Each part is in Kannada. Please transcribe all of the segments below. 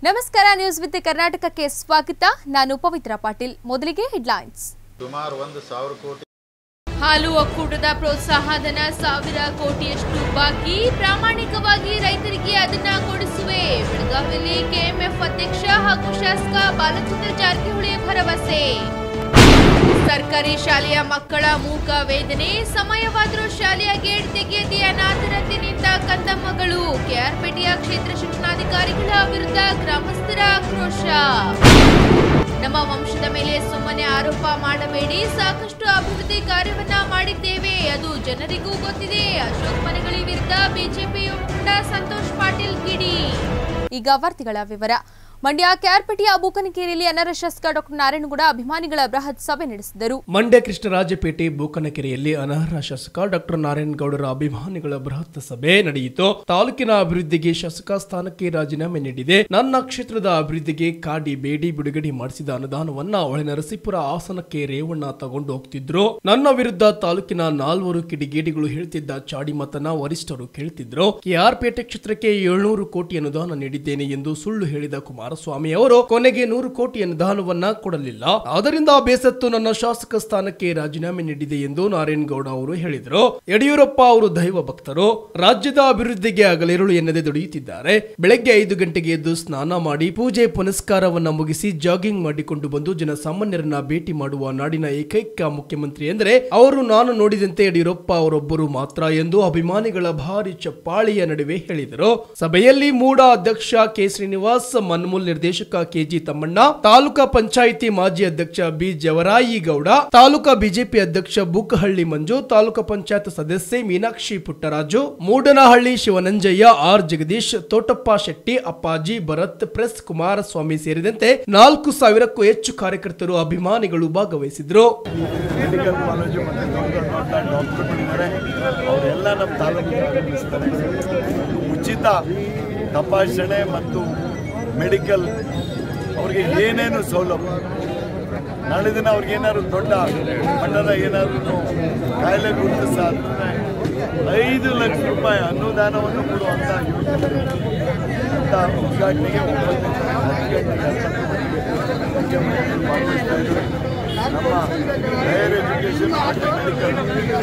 ನಮಸ್ಕಾರ ನ್ಯೂಸ್ ವಿತ್ ಕರ್ನಾಟಕಕ್ಕೆ ಸ್ವಾಗತ ನಾನು ಪವಿತ್ರ ಪಾಟೀಲ್ ಮೊದಲಿಗೆ ಹೆಡ್ಲೈನ್ಸ್ ಸುಮಾರು ಒಂದು ಸಾವಿರ ಕೋಟಿ ಹಾಲು ಒಕ್ಕೂಟದ ಪ್ರೋತ್ಸಾಹಧನ ಸಾವಿರ ಕೋಟಿಯಷ್ಟು ಬಾಕಿ ಪ್ರಾಮಾಣಿಕವಾಗಿ ರೈತರಿಗೆ ಅದನ್ನ ಕೊಡಿಸುವೆ ಬೆಳಗಾವಿಯಲ್ಲಿ ಕೆಎಂಎಫ್ ಅಧ್ಯಕ್ಷ ಹಾಗೂ ಶಾಸಕ ಬಾಲಚಂದ್ರ ಜಾರಕಿಹೊಳಿ ಭರವಸೆ ಸರ್ಕಾರಿ ಶಾಲೆಯ ಮಕ್ಕಳ ಮೂಕ ವೇದನೆ ಸಮಯವಾದರೂ ಶಾಲೆಯ ಗೇಟ್ ತೆಗೆಯದೆ ಅನಾಥರಂತೆ ನಿಂತ ಕಂದಮ್ಮಗಳು ಕೆಆರ್ಪೇಟೆಯ ಕ್ಷೇತ್ರ ಶಿಕ್ಷಣಾಧಿಕಾರಿಗಳ ವಿರುದ್ಧ ಗ್ರಾಮಸ್ಥರ ಆಕ್ರೋಶ ನಮ್ಮ ವಂಶದ ಮೇಲೆ ಸುಮ್ಮನೆ ಆರೋಪ ಮಾಡಬೇಡಿ ಸಾಕಷ್ಟು ಅಭಿವೃದ್ಧಿ ಕಾರ್ಯವನ್ನ ಮಾಡಿದ್ದೇವೆ ಅದು ಜನರಿಗೂ ಗೊತ್ತಿದೆ ಅಶೋಕ್ ಮನೆಗಳಿ ವಿರುದ್ಧ ಬಿಜೆಪಿ ಮುಖಂಡ ಸಂತೋಷ್ ಪಾಟೀಲ್ ಕಿಡಿ ಈಗ ವಾರ್ತೆಗಳ ವಿವರ ಮಂಡ್ಯ ಕ್ಯಾರ್ಪೇಟೆಯ ಬೂಕನಕೆರೆಯಲ್ಲಿ ಅನರ್ಹ ಶಾಸಕ ಡಾಕ್ಟರ್ ನಾರಾಯಣಗೌಡ ಅಭಿಮಾನಿಗಳ ಬೃಹತ್ ಸಭೆ ನಡೆಸಿದರು ಮಂಡ್ಯ ಕೃಷ್ಣರಾಜಪೇಟೆ ಬೂಕನಕೆರೆಯಲ್ಲಿ ಅನರ್ಹ ಶಾಸಕ ಡಾಕ್ಟರ್ ನಾರಾಯಣಗೌಡರ ಅಭಿಮಾನಿಗಳ ಬೃಹತ್ ಸಭೆ ನಡೆಯಿತು ತಾಲೂಕಿನ ಅಭಿವೃದ್ಧಿಗೆ ಶಾಸಕ ಸ್ಥಾನಕ್ಕೆ ರಾಜೀನಾಮೆ ನೀಡಿದೆ ನನ್ನ ಕ್ಷೇತ್ರದ ಅಭಿವೃದ್ಧಿಗೆ ಕಾಡಿ ಬೇಡಿ ಬಿಡುಗಡೆ ಮಾಡಿಸಿದ ಅನುದಾನವನ್ನ ಹೊಳೆನರಸೀಪುರ ಆಸನಕ್ಕೆ ರೇವಣ್ಣ ತಗೊಂಡು ಹೋಗ್ತಿದ್ರು ನನ್ನ ವಿರುದ್ಧ ತಾಲೂಕಿನ ನಾಲ್ವರು ಕಿಡಿಗೇಡಿಗಳು ಹೇಳ್ತಿದ್ದ ಚಾಡಿ ಮತನ ವರಿಷ್ಠರು ಕೇಳ್ತಿದ್ರು ಕೆಆರ್ಪೇಟೆ ಕ್ಷೇತ್ರಕ್ಕೆ ಏಳ್ನೂರು ಕೋಟಿ ಅನುದಾನ ನೀಡಿದ್ದೇನೆ ಎಂದು ಸುಳ್ಳು ಹೇಳಿದ ಕುಮಾರಸ್ವಾಮಿ ಅವರು ಕೊನೆಗೆ ನೂರು ಕೋಟಿ ಅನುದಾನವನ್ನ ಕೊಡಲಿಲ್ಲ ಆದ್ದರಿಂದ ಬೇಸತ್ತು ನನ್ನ ಶಾಸಕ ಸ್ಥಾನಕ್ಕೆ ರಾಜೀನಾಮೆ ನೀಡಿದೆ ಎಂದು ನಾರಾಯಣಗೌಡ ಅವರು ಹೇಳಿದರು ಯಡಿಯೂರಪ್ಪ ಅವರು ದೈವ ಭಕ್ತರು ರಾಜ್ಯದ ಅಭಿವೃದ್ಧಿಗೆ ಹಗಲಿರುಳು ಎನ್ನದೆ ದುಡಿಯುತ್ತಿದ್ದಾರೆ ಬೆಳಗ್ಗೆ ಐದು ಗಂಟೆಗೆ ಎದ್ದು ಸ್ನಾನ ಮಾಡಿ ಪೂಜೆ ಪುನಸ್ಕಾರವನ್ನ ಮುಗಿಸಿ ಜಾಗಿಂಗ್ ಮಾಡಿಕೊಂಡು ಬಂದು ಜನಸಾಮಾನ್ಯರನ್ನ ಭೇಟಿ ಮಾಡುವ ನಾಡಿನ ಏಕೈಕ ಮುಖ್ಯಮಂತ್ರಿ ಎಂದರೆ ಅವರು ನಾನು ನೋಡಿದಂತೆ ಯಡಿಯೂರಪ್ಪ ಅವರೊಬ್ಬರು ಮಾತ್ರ ಎಂದು ಅಭಿಮಾನಿಗಳ ಭಾರಿ ಚಪ್ಪಾಳಿಯ ನಡುವೆ ಹೇಳಿದರು ಸಭೆಯಲ್ಲಿ ಮೂಡ ಅಧ್ಯಕ್ಷ ಕೆ ಶ್ರೀನಿವಾಸ್ ಮನ್ಮೂಲ್ ನಿರ್ದೇಶಕ ಕೆಜಿ ತಮ್ಮಣ್ಣ ತಾಲೂಕಾ ಪಂಚಾಯಿತಿ ಮಾಜಿ ಅಧ್ಯಕ್ಷ ಬಿ ಜವರಾಯಿ ಗೌಡ ತಾಲೂಕಾ ಬಿಜೆಪಿ ಅಧ್ಯಕ್ಷ ಬುಕ್ಕಹಳ್ಳಿ ಮಂಜು ತಾಲೂಕಾ ಪಂಚಾಯತ್ ಸದಸ್ಯೆ ಮೀನಾಕ್ಷಿ ಪುಟ್ಟರಾಜು ಮೂಡನಹಳ್ಳಿ ಶಿವನಂಜಯ್ಯ ಆರ್ ಜಗದೀಶ್ ತೋಟಪ್ಪ ಶೆಟ್ಟಿ ಅಪ್ಪಾಜಿ ಭರತ್ ಪ್ರೆಸ್ ಕುಮಾರಸ್ವಾಮಿ ಸೇರಿದಂತೆ ನಾಲ್ಕು ಸಾವಿರಕ್ಕೂ ಹೆಚ್ಚು ಕಾರ್ಯಕರ್ತರು ಅಭಿಮಾನಿಗಳು ಭಾಗವಹಿಸಿದ್ರು ಮೆಡಿಕಲ್ ಕಾಲೇಜು ಮತ್ತು ದೊಡ್ಡ ದೊಡ್ಡ ಡಾಕ್ಟರ್ಗಳಿದ್ದಾರೆ ಅವರೆಲ್ಲ ನಮ್ಮ ತಾಲೂಕಿಗೆ ಆಗಮಿಸ್ತಾರೆ ಉಚಿತ ತಪಾಸಣೆ ಮತ್ತು ಮೆಡಿಕಲ್ ಅವ್ರಿಗೆ ಏನೇನು ಸೌಲಭ್ಯ ನಾಳೆ ದಿನ ಅವ್ರಿಗೆ ಏನಾದ್ರು ದೊಡ್ಡ ಮಟ್ಟದ ಏನಾದ್ರು ಕಾಯಿಲೆ ಗುರುತಿಸಾದ್ರೆ ಐದು ಲಕ್ಷ ರೂಪಾಯಿ ಅನುದಾನವನ್ನು ಕೊಡುವಂಥ ಯೋಜನೆ ಅಂತ ಉದ್ಘಾಟನೆಗೆ ಮುಖ್ಯಮಂತ್ರಿ ಭಾಗವಹಿಸ್ತಾ ಇದ್ದಾರೆ ನಮ್ಮ ಹೈಯರ್ ಎಜುಕೇಷನ್ ಮತ್ತು ಮೆಡಿಕಲ್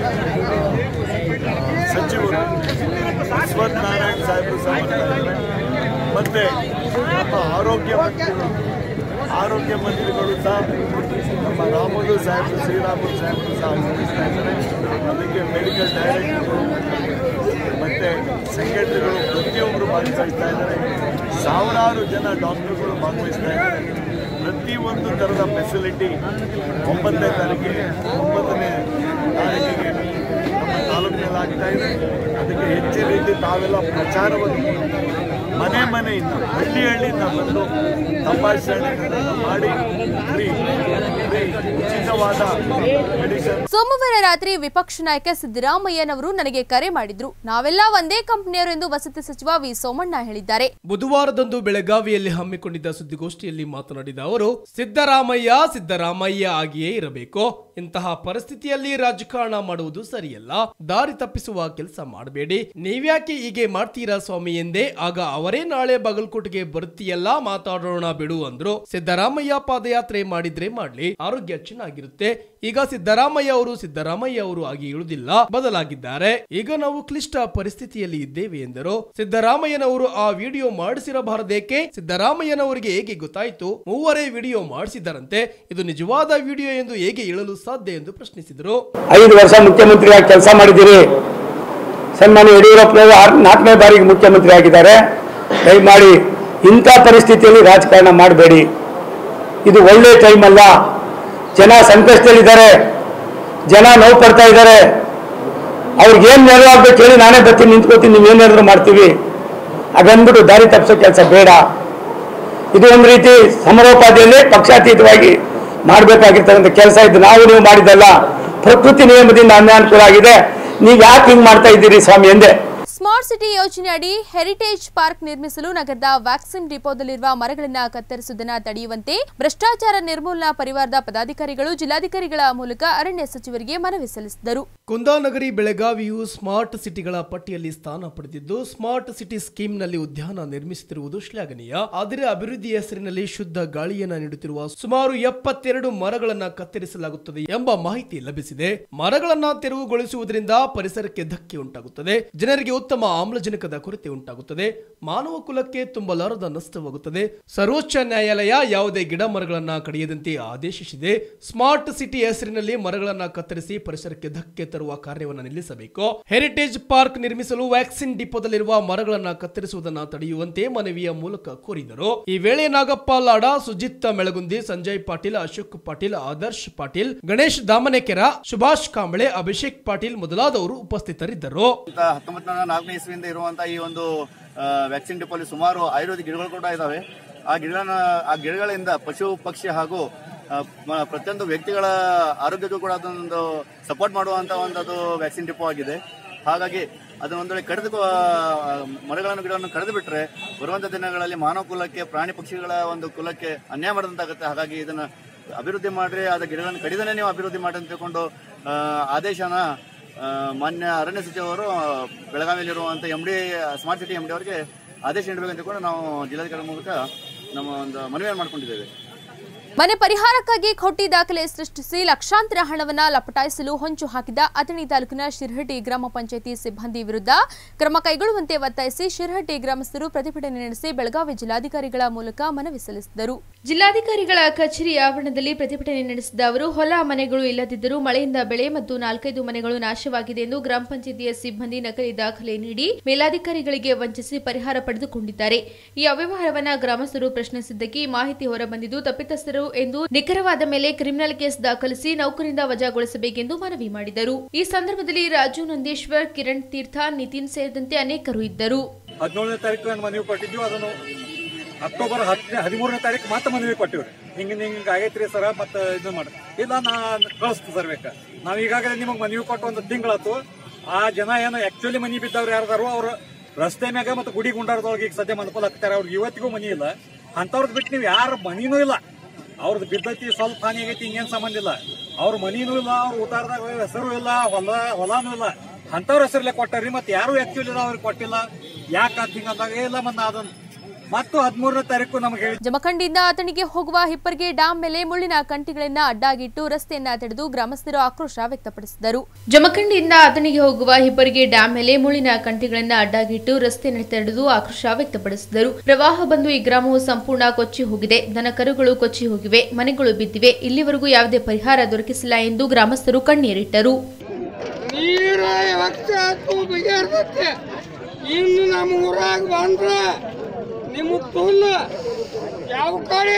ಸಚಿವರು ಅಶ್ವಥ್ ನಾರಾಯಣ್ ಸಾಹೇಬರು ಸಹ ಬರ್ತಾ ಇದ್ದಾರೆ ಮತ್ತೆ ನಮ್ಮ ಆರೋಗ್ಯ ಮಂತ್ರಿಗಳು ಆರೋಗ್ಯ ಮಂತ್ರಿಗಳು ಸಹ ನಮ್ಮ ರಾಮುಲು ಸಾಹೇಬರು ಶ್ರೀರಾಮುಲು ಸಾಹೇಬರು ಸಹ ಆಗಮಿಸ್ತಾ ಇದ್ದಾರೆ ಅದಕ್ಕೆ ಮೆಡಿಕಲ್ ಡೈರೆಕ್ಟರ್ಗಳು ಮತ್ತೆ ಸೆಕ್ರೆಟರಿಗಳು ಪ್ರತಿಯೊಬ್ಬರು ಭಾಗವಹಿಸ್ತಾ ಇದ್ದಾರೆ ಸಾವಿರಾರು ಜನ ಡಾಕ್ಟರ್ಗಳು ಭಾಗವಹಿಸ್ತಾ ಇದ್ದಾರೆ ಪ್ರತಿಯೊಂದು ಥರದ ಫೆಸಿಲಿಟಿ ಒಂಬತ್ತನೇ ತಾರೀಕಿಗೆ ಒಂಬತ್ತನೇ ತಾರೀಕಿಗೆ ನಮ್ಮ ತಾಲೂಕಿನಲ್ಲಿ ಆಗ್ತಾ ಇದೆ ಅದಕ್ಕೆ ಹೆಚ್ಚಿನ ರೀತಿ ತಾವೆಲ್ಲ ಪ್ರಚಾರವನ್ನು ಮಾಡಿ, ಮನೆ ಮನೆಯಿಂದ ಹಳ್ಳಿ ಹಳ್ಳಿಯಿಂದ ಬಂದು ತಪಾಸಣೆಗಳನ್ನು ಮಾಡಿ ಫ್ರೀ ಫ್ರೀ ಉಚಿತವಾದ ಮೆಡಿಸಿನ್ ಸೋಮವಾರ ರಾತ್ರಿ ವಿಪಕ್ಷ ನಾಯಕ ಸಿದ್ದರಾಮಯ್ಯನವರು ನನಗೆ ಕರೆ ಮಾಡಿದ್ರು ನಾವೆಲ್ಲ ಒಂದೇ ಕಂಪನಿಯರು ಎಂದು ವಸತಿ ಸಚಿವ ವಿ ಸೋಮಣ್ಣ ಹೇಳಿದ್ದಾರೆ ಬುಧವಾರದಂದು ಬೆಳಗಾವಿಯಲ್ಲಿ ಹಮ್ಮಿಕೊಂಡಿದ್ದ ಸುದ್ದಿಗೋಷ್ಠಿಯಲ್ಲಿ ಮಾತನಾಡಿದ ಅವರು ಸಿದ್ದರಾಮಯ್ಯ ಸಿದ್ದರಾಮಯ್ಯ ಆಗಿಯೇ ಇರಬೇಕು ಇಂತಹ ಪರಿಸ್ಥಿತಿಯಲ್ಲಿ ರಾಜಕಾರಣ ಮಾಡುವುದು ಸರಿಯಲ್ಲ ದಾರಿ ತಪ್ಪಿಸುವ ಕೆಲಸ ಮಾಡಬೇಡಿ ನೀವ್ಯಾಕೆ ಹೀಗೆ ಮಾಡ್ತೀರಾ ಸ್ವಾಮಿ ಎಂದೇ ಆಗ ಅವರೇ ನಾಳೆ ಬಾಗಲಕೋಟೆಗೆ ಬರ್ತೀಯಲ್ಲ ಮಾತಾಡೋಣ ಬಿಡು ಅಂದ್ರು ಸಿದ್ದರಾಮಯ್ಯ ಪಾದಯಾತ್ರೆ ಮಾಡಿದ್ರೆ ಮಾಡ್ಲಿ ಆರೋಗ್ಯ ಚೆನ್ನಾಗಿರುತ್ತೆ ಈಗ ಸಿದ್ದರಾಮಯ್ಯ ಅವರು ಸಿದ್ದರಾಮಯ್ಯ ಅವರು ಆಗಿ ಇಳುವುದಿಲ್ಲ ಬದಲಾಗಿದ್ದಾರೆ ಈಗ ನಾವು ಕ್ಲಿಷ್ಟ ಪರಿಸ್ಥಿತಿಯಲ್ಲಿ ಇದ್ದೇವೆ ಎಂದರು ಸಿದ್ದರಾಮಯ್ಯನವರು ಆ ವಿಡಿಯೋ ಮಾಡಿಸಿರಬಾರದೇಕೆ ಸಿದ್ದರಾಮಯ್ಯನವರಿಗೆ ಹೇಗೆ ಗೊತ್ತಾಯಿತು ಮೂವರೇ ವಿಡಿಯೋ ಮಾಡಿಸಿದ್ದರಂತೆ ಇದು ನಿಜವಾದ ವಿಡಿಯೋ ಎಂದು ಹೇಗೆ ಹೇಳಲು ಸಾಧ್ಯ ಎಂದು ಪ್ರಶ್ನಿಸಿದರು ಐದು ವರ್ಷ ಮುಖ್ಯಮಂತ್ರಿಯಾಗಿ ಕೆಲಸ ಮಾಡಿದ್ದೀರಿ ಸನ್ಮಾನ್ಯ ಯಡಿಯೂರಪ್ಪನವರು ಆರ್ ನಾಲ್ಕನೇ ಬಾರಿಗೆ ಮುಖ್ಯಮಂತ್ರಿ ಆಗಿದ್ದಾರೆ ದಯಮಾಡಿ ಇಂಥ ಪರಿಸ್ಥಿತಿಯಲ್ಲಿ ರಾಜಕಾರಣ ಮಾಡಬೇಡಿ ಇದು ಒಳ್ಳೆ ಟೈಮ್ ಅಲ್ಲ ಜನ ಸಂಕಷ್ಟದಲ್ಲಿದ್ದಾರೆ ಜನ ನೋವು ಪಡ್ತಾ ಇದ್ದಾರೆ ಅವ್ರಿಗೇನು ನೆರವಾಗಬೇಕು ಹೇಳಿ ನಾನೇ ಬರ್ತೀನಿ ನಿಂತ್ಕೋತೀನಿ ನೀವೇನಾದ್ರು ಮಾಡ್ತೀವಿ ಹಾಗಂದ್ಬಿಟ್ಟು ದಾರಿ ತಪ್ಪಿಸೋ ಕೆಲಸ ಬೇಡ ಇದು ಒಂದು ರೀತಿ ಸಮರೋಪಾದಿಯಲ್ಲಿ ಪಕ್ಷಾತೀತವಾಗಿ ಮಾಡಬೇಕಾಗಿರ್ತಕ್ಕಂಥ ಕೆಲಸ ಇದು ನಾವು ನೀವು ಮಾಡಿದ್ದಲ್ಲ ಪ್ರಕೃತಿ ನಿಯಮದಿಂದ ಅನ್ಯಾನುಕೂಲ ಆಗಿದೆ ನೀವು ಯಾಕೆ ಹಿಂಗೆ ಮಾಡ್ತಾ ಇದ್ದೀರಿ ಸ್ವಾಮಿ ಎಂದೆ ಸ್ಮಾರ್ಟ್ ಸಿಟಿ ಯೋಜನೆ ಅಡಿ ಹೆರಿಟೇಜ್ ಪಾರ್ಕ್ ನಿರ್ಮಿಸಲು ನಗರದ ವ್ಯಾಕ್ಸಿನ್ ಡಿಪೋದಲ್ಲಿರುವ ಮರಗಳನ್ನು ಕತ್ತರಿಸುವುದನ್ನು ತಡೆಯುವಂತೆ ಭ್ರಷ್ಟಾಚಾರ ನಿರ್ಮೂಲನಾ ಪರಿವಾರದ ಪದಾಧಿಕಾರಿಗಳು ಜಿಲ್ಲಾಧಿಕಾರಿಗಳ ಮೂಲಕ ಅರಣ್ಯ ಸಚಿವರಿಗೆ ಮನವಿ ಸಲ್ಲಿಸಿದರು ಕುಂದಾನಗರಿ ಬೆಳಗಾವಿಯು ಸ್ಮಾರ್ಟ್ ಸಿಟಿಗಳ ಪಟ್ಟಿಯಲ್ಲಿ ಸ್ಥಾನ ಪಡೆದಿದ್ದು ಸ್ಮಾರ್ಟ್ ಸಿಟಿ ಸ್ಕೀಮ್ನಲ್ಲಿ ಉದ್ಯಾನ ನಿರ್ಮಿಸುತ್ತಿರುವುದು ಶ್ಲಾಘನೀಯ ಆದರೆ ಅಭಿವೃದ್ಧಿ ಹೆಸರಿನಲ್ಲಿ ಶುದ್ಧ ಗಾಳಿಯನ್ನ ನೀಡುತ್ತಿರುವ ಸುಮಾರು ಎಪ್ಪತ್ತೆರಡು ಮರಗಳನ್ನ ಕತ್ತರಿಸಲಾಗುತ್ತದೆ ಎಂಬ ಮಾಹಿತಿ ಲಭಿಸಿದೆ ಮರಗಳನ್ನ ತೆರವುಗೊಳಿಸುವುದರಿಂದ ಪರಿಸರಕ್ಕೆ ಧಕ್ಕೆ ಉಂಟಾಗುತ್ತದೆ ಜನರಿಗೆ ಉತ್ತಮ ಆಮ್ಲಜನಕದ ಕೊರತೆ ಉಂಟಾಗುತ್ತದೆ ಮಾನವ ಕುಲಕ್ಕೆ ತುಂಬಲಾರದ ನಷ್ಟವಾಗುತ್ತದೆ ಸರ್ವೋಚ್ಚ ನ್ಯಾಯಾಲಯ ಯಾವುದೇ ಗಿಡ ಮರಗಳನ್ನ ಕಡಿಯದಂತೆ ಆದೇಶಿಸಿದೆ ಸ್ಮಾರ್ಟ್ ಸಿಟಿ ಹೆಸರಿನಲ್ಲಿ ಮರಗಳನ್ನ ಕತ್ತರಿಸಿ ಪರಿಸರಕ್ಕೆ ಧಕ್ಕೆ ತರುವ ಕಾರ್ಯವನ್ನು ನಿಲ್ಲಿಸಬೇಕು ಹೆರಿಟೇಜ್ ಪಾರ್ಕ್ ನಿರ್ಮಿಸಲು ವ್ಯಾಕ್ಸಿನ್ ಡಿಪೋದಲ್ಲಿರುವ ಮರಗಳನ್ನ ಕತ್ತರಿಸುವುದನ್ನು ತಡೆಯುವಂತೆ ಮನವಿಯ ಮೂಲಕ ಕೋರಿದರು ಈ ವೇಳೆ ನಾಗಪ್ಪ ಲಾಡ ಸುಜಿತ್ ಮೆಳಗುಂದಿ ಸಂಜಯ್ ಪಾಟೀಲ್ ಅಶೋಕ್ ಪಾಟೀಲ್ ಆದರ್ಶ್ ಪಾಟೀಲ್ ಗಣೇಶ್ ದಾಮನೆಕೆರ ಸುಭಾಷ್ ಕಾಂಬಳೆ ಅಭಿಷೇಕ್ ಪಾಟೀಲ್ ಮೊದಲಾದವರು ಉಪಸ್ಥಿತರಿದ್ದರು ಅಂತ ಹತ್ತೊಂಬತ್ತು ನೂರ ನಾಲ್ಕನೇ ಇಸ್ವಿಯಿಂದ ಇರುವಂತಹ ಈ ಒಂದು ವ್ಯಾಕ್ಸಿನ್ ಡಿಪೋಲಿ ಸುಮಾರು ಆಯುರ್ವೇದಿಕ್ ಗಿಡಗಳು ಕೂಡ ಇದಾವೆ ಆ ಗಿಡಗಳನ್ನ ಆ ಗಿಡಗಳಿಂದ ಪಶು ಪಕ್ಷಿ ಹಾಗೂ ಆ, ಮ- ಪ್ರತಿಯೊಂದು ವ್ಯಕ್ತಿಗಳ ಆರೋಗ್ಯಕ್ಕೂ ಕೂಡ ಅದೊಂದು ಸಪೋರ್ಟ್ ಮಾಡುವಂತ ಒಂದು ವ್ಯಾಕ್ಸಿನ್ ಡಿಪೋ ಆಗಿದೆ ಹಾಗಾಗಿ ಅದನ್ನ ಒಂದು ವೇಳೆ ಕಡಿದು ಆ, ಮರಗಳನ್ನು ಗಿಡವನ್ನು ಕಡಿದು ಬಿಟ್ರೆ ಬರುವಂತ ದಿನಗಳಲ್ಲಿ ಮಾನವ ಕುಲಕ್ಕೆ ಪ್ರಾಣಿ ಪಕ್ಷಿಗಳ ಒಂದು ಕುಲಕ್ಕೆ ಅನ್ಯಾಯ ಮಾಡಿದಂತಾಗುತ್ತೆ ಹಾಗಾಗಿ ಇದನ್ನ ಅಭಿವೃದ್ಧಿ ಮಾಡ್ರಿ ಆದ ಗಿಡಗಳನ್ನು ಕಡಿದನೇ ನೀವು ಅಭಿವೃದ್ಧಿ ಮಾಡಿ ಅಂತ ತಿಳ್ಕೊಂಡು ಆ, ಆದೇಶನ ಆ, ಮಾನ್ಯ ಅರಣ್ಯ ಸಚಿವರು ಬೆಳಗಾವಿಯಲ್ಲಿರುವಂಥ M D smart city M D ಅವರಿಗೆ ಆದೇಶ ನೀಡಬೇಕು ಅಂತ ಕೂಡ ನಾವು ಜಿಲ್ಲಾಧಿಕಾರಿ ಮೂಲಕ ನಮ್ಮ ಒಂದು ಮನವಿಯನ್ನು ಮಾಡ್ಕೊಂಡಿದ್ದೇವೆ ಮನೆ ಪರಿಹಾರಕ್ಕಾಗಿ ಖೊಟ್ಟಿ ದಾಖಲೆ ಸೃಷ್ಟಿಸಿ ಲಕ್ಷಾಂತರ ಹಣವನ್ನ ಲಪಟಾಯಿಸಲು ಹೊಂಚು ಹಾಕಿದ ಅಥಣಿ ತಾಲೂಕಿನ ಶಿರಹಟ್ಟಿ ಗ್ರಾಮ ಪಂಚಾಯಿತಿ ಸಿಬ್ಬಂದಿ ವಿರುದ್ಧ ಕ್ರಮ ಕೈಗೊಳ್ಳುವಂತೆ ಒತ್ತಾಯಿಸಿ ಶಿರಹಟ್ಟಿ ಗ್ರಾಮಸ್ಥರು ಪ್ರತಿಭಟನೆ ನಡೆಸಿ ಬೆಳಗಾವಿ ಜಿಲ್ಲಾಧಿಕಾರಿಗಳ ಮೂಲಕ ಮನವಿ ಸಲ್ಲಿಸಿದರು ಜಿಲ್ಲಾಧಿಕಾರಿಗಳ ಕಚೇರಿ ಆವರಣದಲ್ಲಿ ಪ್ರತಿಭಟನೆ ನಡೆಸಿದ ಅವರು ಹೊಲ ಮನೆಗಳು ಇಲ್ಲದಿದ್ದರೂ ಮಳೆಯಿಂದ ಬೆಳೆ ಮತ್ತು ನಾಲ್ಕೈದು ಮನೆಗಳು ನಾಶವಾಗಿದೆ ಎಂದು ಗ್ರಾಮ ಪಂಚಾಯಿತಿಯ ಸಿಬ್ಬಂದಿ ನಕಲಿ ದಾಖಲೆ ನೀಡಿ ಮೇಲಾಧಿಕಾರಿಗಳಿಗೆ ವಂಚಿಸಿ ಪರಿಹಾರ ಪಡೆದುಕೊಂಡಿದ್ದಾರೆ ಈ ಅವ್ಯವಹಾರವನ್ನ ಗ್ರಾಮಸ್ಥರು ಪ್ರಶ್ನಿಸಿದ್ದಕ್ಕೆ ಈ ಮಾಹಿತಿ ಹೊರಬಂದಿದ್ದು ತಪ್ಪಿತಸ್ಥರು ಎಂದು ನಿಖರವಾದ ಮೇಲೆ ಕ್ರಿಮಿನಲ್ ಕೇಸ್ ದಾಖಲಿಸಿ ನೌಕರಿಂದ ವಜಾಗೊಳಿಸಬೇಕೆಂದು ಮನವಿ ಮಾಡಿದರು ಈ ಸಂದರ್ಭದಲ್ಲಿ ರಾಜು ನಂದೇಶ್ವರ್ ಕಿರಣ್ ತೀರ್ಥ ನಿತಿನ್ ಸೇರಿದಂತೆ ಅನೇಕರು ಇದ್ದರು ಹದಿನೇಳನೇ ತಾರೀಕು ನಾನು ಮನವಿ ಕೊಟ್ಟಿದ್ವಿ ಅದನ್ನು ಅಕ್ಟೋಬರ್ ಹತ್ತನೇ ಹದಿಮೂರನೇ ತಾರೀಕು ಮತ್ತೆ ಮನವಿ ಕೊಟ್ಟಿವ್ರಿ ಹಿಂಗ ಹಿಂಗ ಆಗೈತ್ರಿ ಸರ ಮತ್ತೆ ಇದು ಮಾಡಿ ಇಲ್ಲ ನಾ ಕಳಿಸ್ತು ಸರ್ ಬೇಕ ನಾವ್ ಈಗಾಗಲೇ ನಿಮಗೆ ಮನವಿ ಕೊಟ್ಟು ಒಂದು ತಿಂಗಳಾತು ಆ ಜನ ಏನು ಆಕ್ಚುಲಿ ಮನಿ ಬಿದ್ದವ್ರು ಯಾರ್ದಾರು ಅವ್ರು ರಸ್ತೆ ಮ್ಯಾಗ ಮತ್ತೆ ಗುಡಿ ಗುಂಡಾರದೊಳಗೆ ಈಗ ಸದ್ಯ ಮನ್ಕೊಲ್ ಹಾಕ್ತಾರೆ ಅವ್ರಿಗೆ ಇವತ್ತಿಗೂ ಮನಿ ಇಲ್ಲ ಅಂತವ್ರದ್ದು ಬಿಟ್ಟು ನೀವು ಯಾರ ಮನಿನೂ ಇಲ್ಲ ಅವ್ರದ್ದು ಬಿದ್ದೈತಿ ಸ್ವಲ್ಪ ಹಾನಿ ಆಗೈತಿ ಹಿಂಗೇನ್ ಸಂಬಂಧ ಇಲ್ಲ ಅವ್ರ ಮನಿನೂ ಇಲ್ಲ ಅವ್ರ ಊಟಾರದಾಗ ಹೆಸರು ಇಲ್ಲ ಹೊಲ ಹೊಲಾನು ಇಲ್ಲ ಅಂತವ್ರ ಹೆಸರಲ್ಲೇ ಕೊಟ್ಟಾರಿ ಮತ್ತೆ ಯಾರು ಆಕ್ಚುಲಿ ಅವ್ರಿಗೆ ಕೊಟ್ಟಿಲ್ಲ ಯಾಕೆ ಅಂತ ಹಿಂಗಂದಾಗ ಇಲ್ಲ ಮತ್ತೆ ಅದನ್ನ ಮತ್ತು ಹದಿಮೂರನೇ ತಾರೀಕು ನಮ್ಗೆ ಹೇಳಿ ಜಮಖಂಡಿಯಿಂದ ಆತಣಿಗೆ ಹೋಗುವ ಹಿಪ್ಪರ್ಗೆ ಡ್ಯಾಂ ಮೇಲೆ ಮುಳ್ಳಿನ ಕಂಟಿಗಳನ್ನ ಅಡ್ಡಾಗಿಟ್ಟು ರಸ್ತೆಯನ್ನ ತಡೆದು ಗ್ರಾಮಸ್ಥರು ಆಕ್ರೋಶ ವ್ಯಕ್ತಪಡಿಸಿದರು ಜಮಖಂಡಿಯಿಂದ ಆತಣಿಗೆ ಹೋಗುವ ಹಿಪ್ಪರಿಗೆ ಡ್ಯಾಂ ಮೇಲೆ ಮುಳ್ಳಿನ ಕಂಟಿಗಳನ್ನ ಅಡ್ಡಾಗಿಟ್ಟು ರಸ್ತೆಯನ್ನು ತಡೆದು ಆಕ್ರೋಶ ವ್ಯಕ್ತಪಡಿಸಿದರು ಪ್ರವಾಹ ಬಂದು ಈ ಗ್ರಾಮವು ಸಂಪೂರ್ಣ ಕೊಚ್ಚಿ ಹೋಗಿದೆ ದನ ಕರುಗಳು ಕೊಚ್ಚಿ ಹೋಗಿವೆ ಮನೆಗಳು ಬಿದ್ದಿವೆ ಇಲ್ಲಿವರೆಗೂ ಯಾವುದೇ ಪರಿಹಾರ ದೊರಕಿಸಿಲ್ಲ ಎಂದು ಗ್ರಾಮಸ್ಥರು ಕಣ್ಣೀರಿಟ್ಟರು ನೀರ ಯಾವತ್ತ ಬಗೆಹರ್ತೈತೆ ಇನ್ನು ನಮ್ಮ ಊರಾಗ ಬಂದ್ರ ನಿಮ್ಮ ತುಲ್ಲ ಯಾವ ಕಡೆ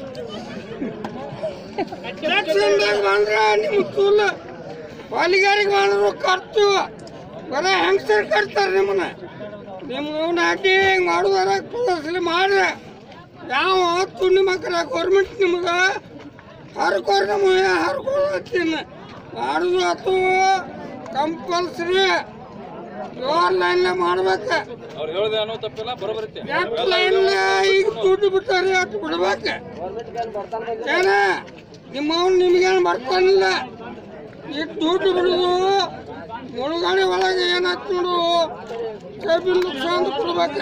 ಎಲೆಕ್ಷನ್ದಾಗ ಬಂದ್ರ ನಿಮ್ಮ ತುಲ್ಲ ಹೊಲಿಗಾರಿಗೆ ಬಂದ್ರು ಖರ್ಚು ಬರೀ ಹೆಂಗಸರು ಕಟ್ತಾರೆ ನಿಮ್ಮನ್ನ ನಿಮ್ಮ ಅಡ್ಡಿ ಹಿಂಗೆ ಮಾಡುದಾರ ಕುಲಸಲಿ ಮಾಡ್ರೆ ಯಾವ ತುಣ್ಣಿ ಮಕ್ಕಳ ಗೌರ್ಮೆಂಟ್ ನಿಮ್ಗೆ ಹರ್ಕೋರ್ ನಮ್ಮ ಹರ್ಕೊಳತ್ತೀನಿ ಮಾಡುದು ಆತು ಕಂಪಲ್ಸರಿ ಏಳು ಲೈನ್ ಮಾಡ್ಬೇಕು ಎಷ್ಟು ಲೈನ್ ಈಗ ದುಡ್ಡು ಬಿಟ್ಟಾರಿ ಅಷ್ಟು ಬಿಡ್ಬೇಕು ಏನ ನಿಮ್ಮ ಅವ್ನು ನಿಮ್ಗೇನು ಬರ್ತಾನಿಲ್ಲ ಈಗ ದುಡ್ಡು ಬಿಡುದು ಮುಳುಗಡೆ ಒಳಗೆ ಏನಾಯ್ತು ನೋಡು ಕಬ್ಬಿನ ನುಕ್ಸಾನ್ ಕೊಡ್ಬೇಕು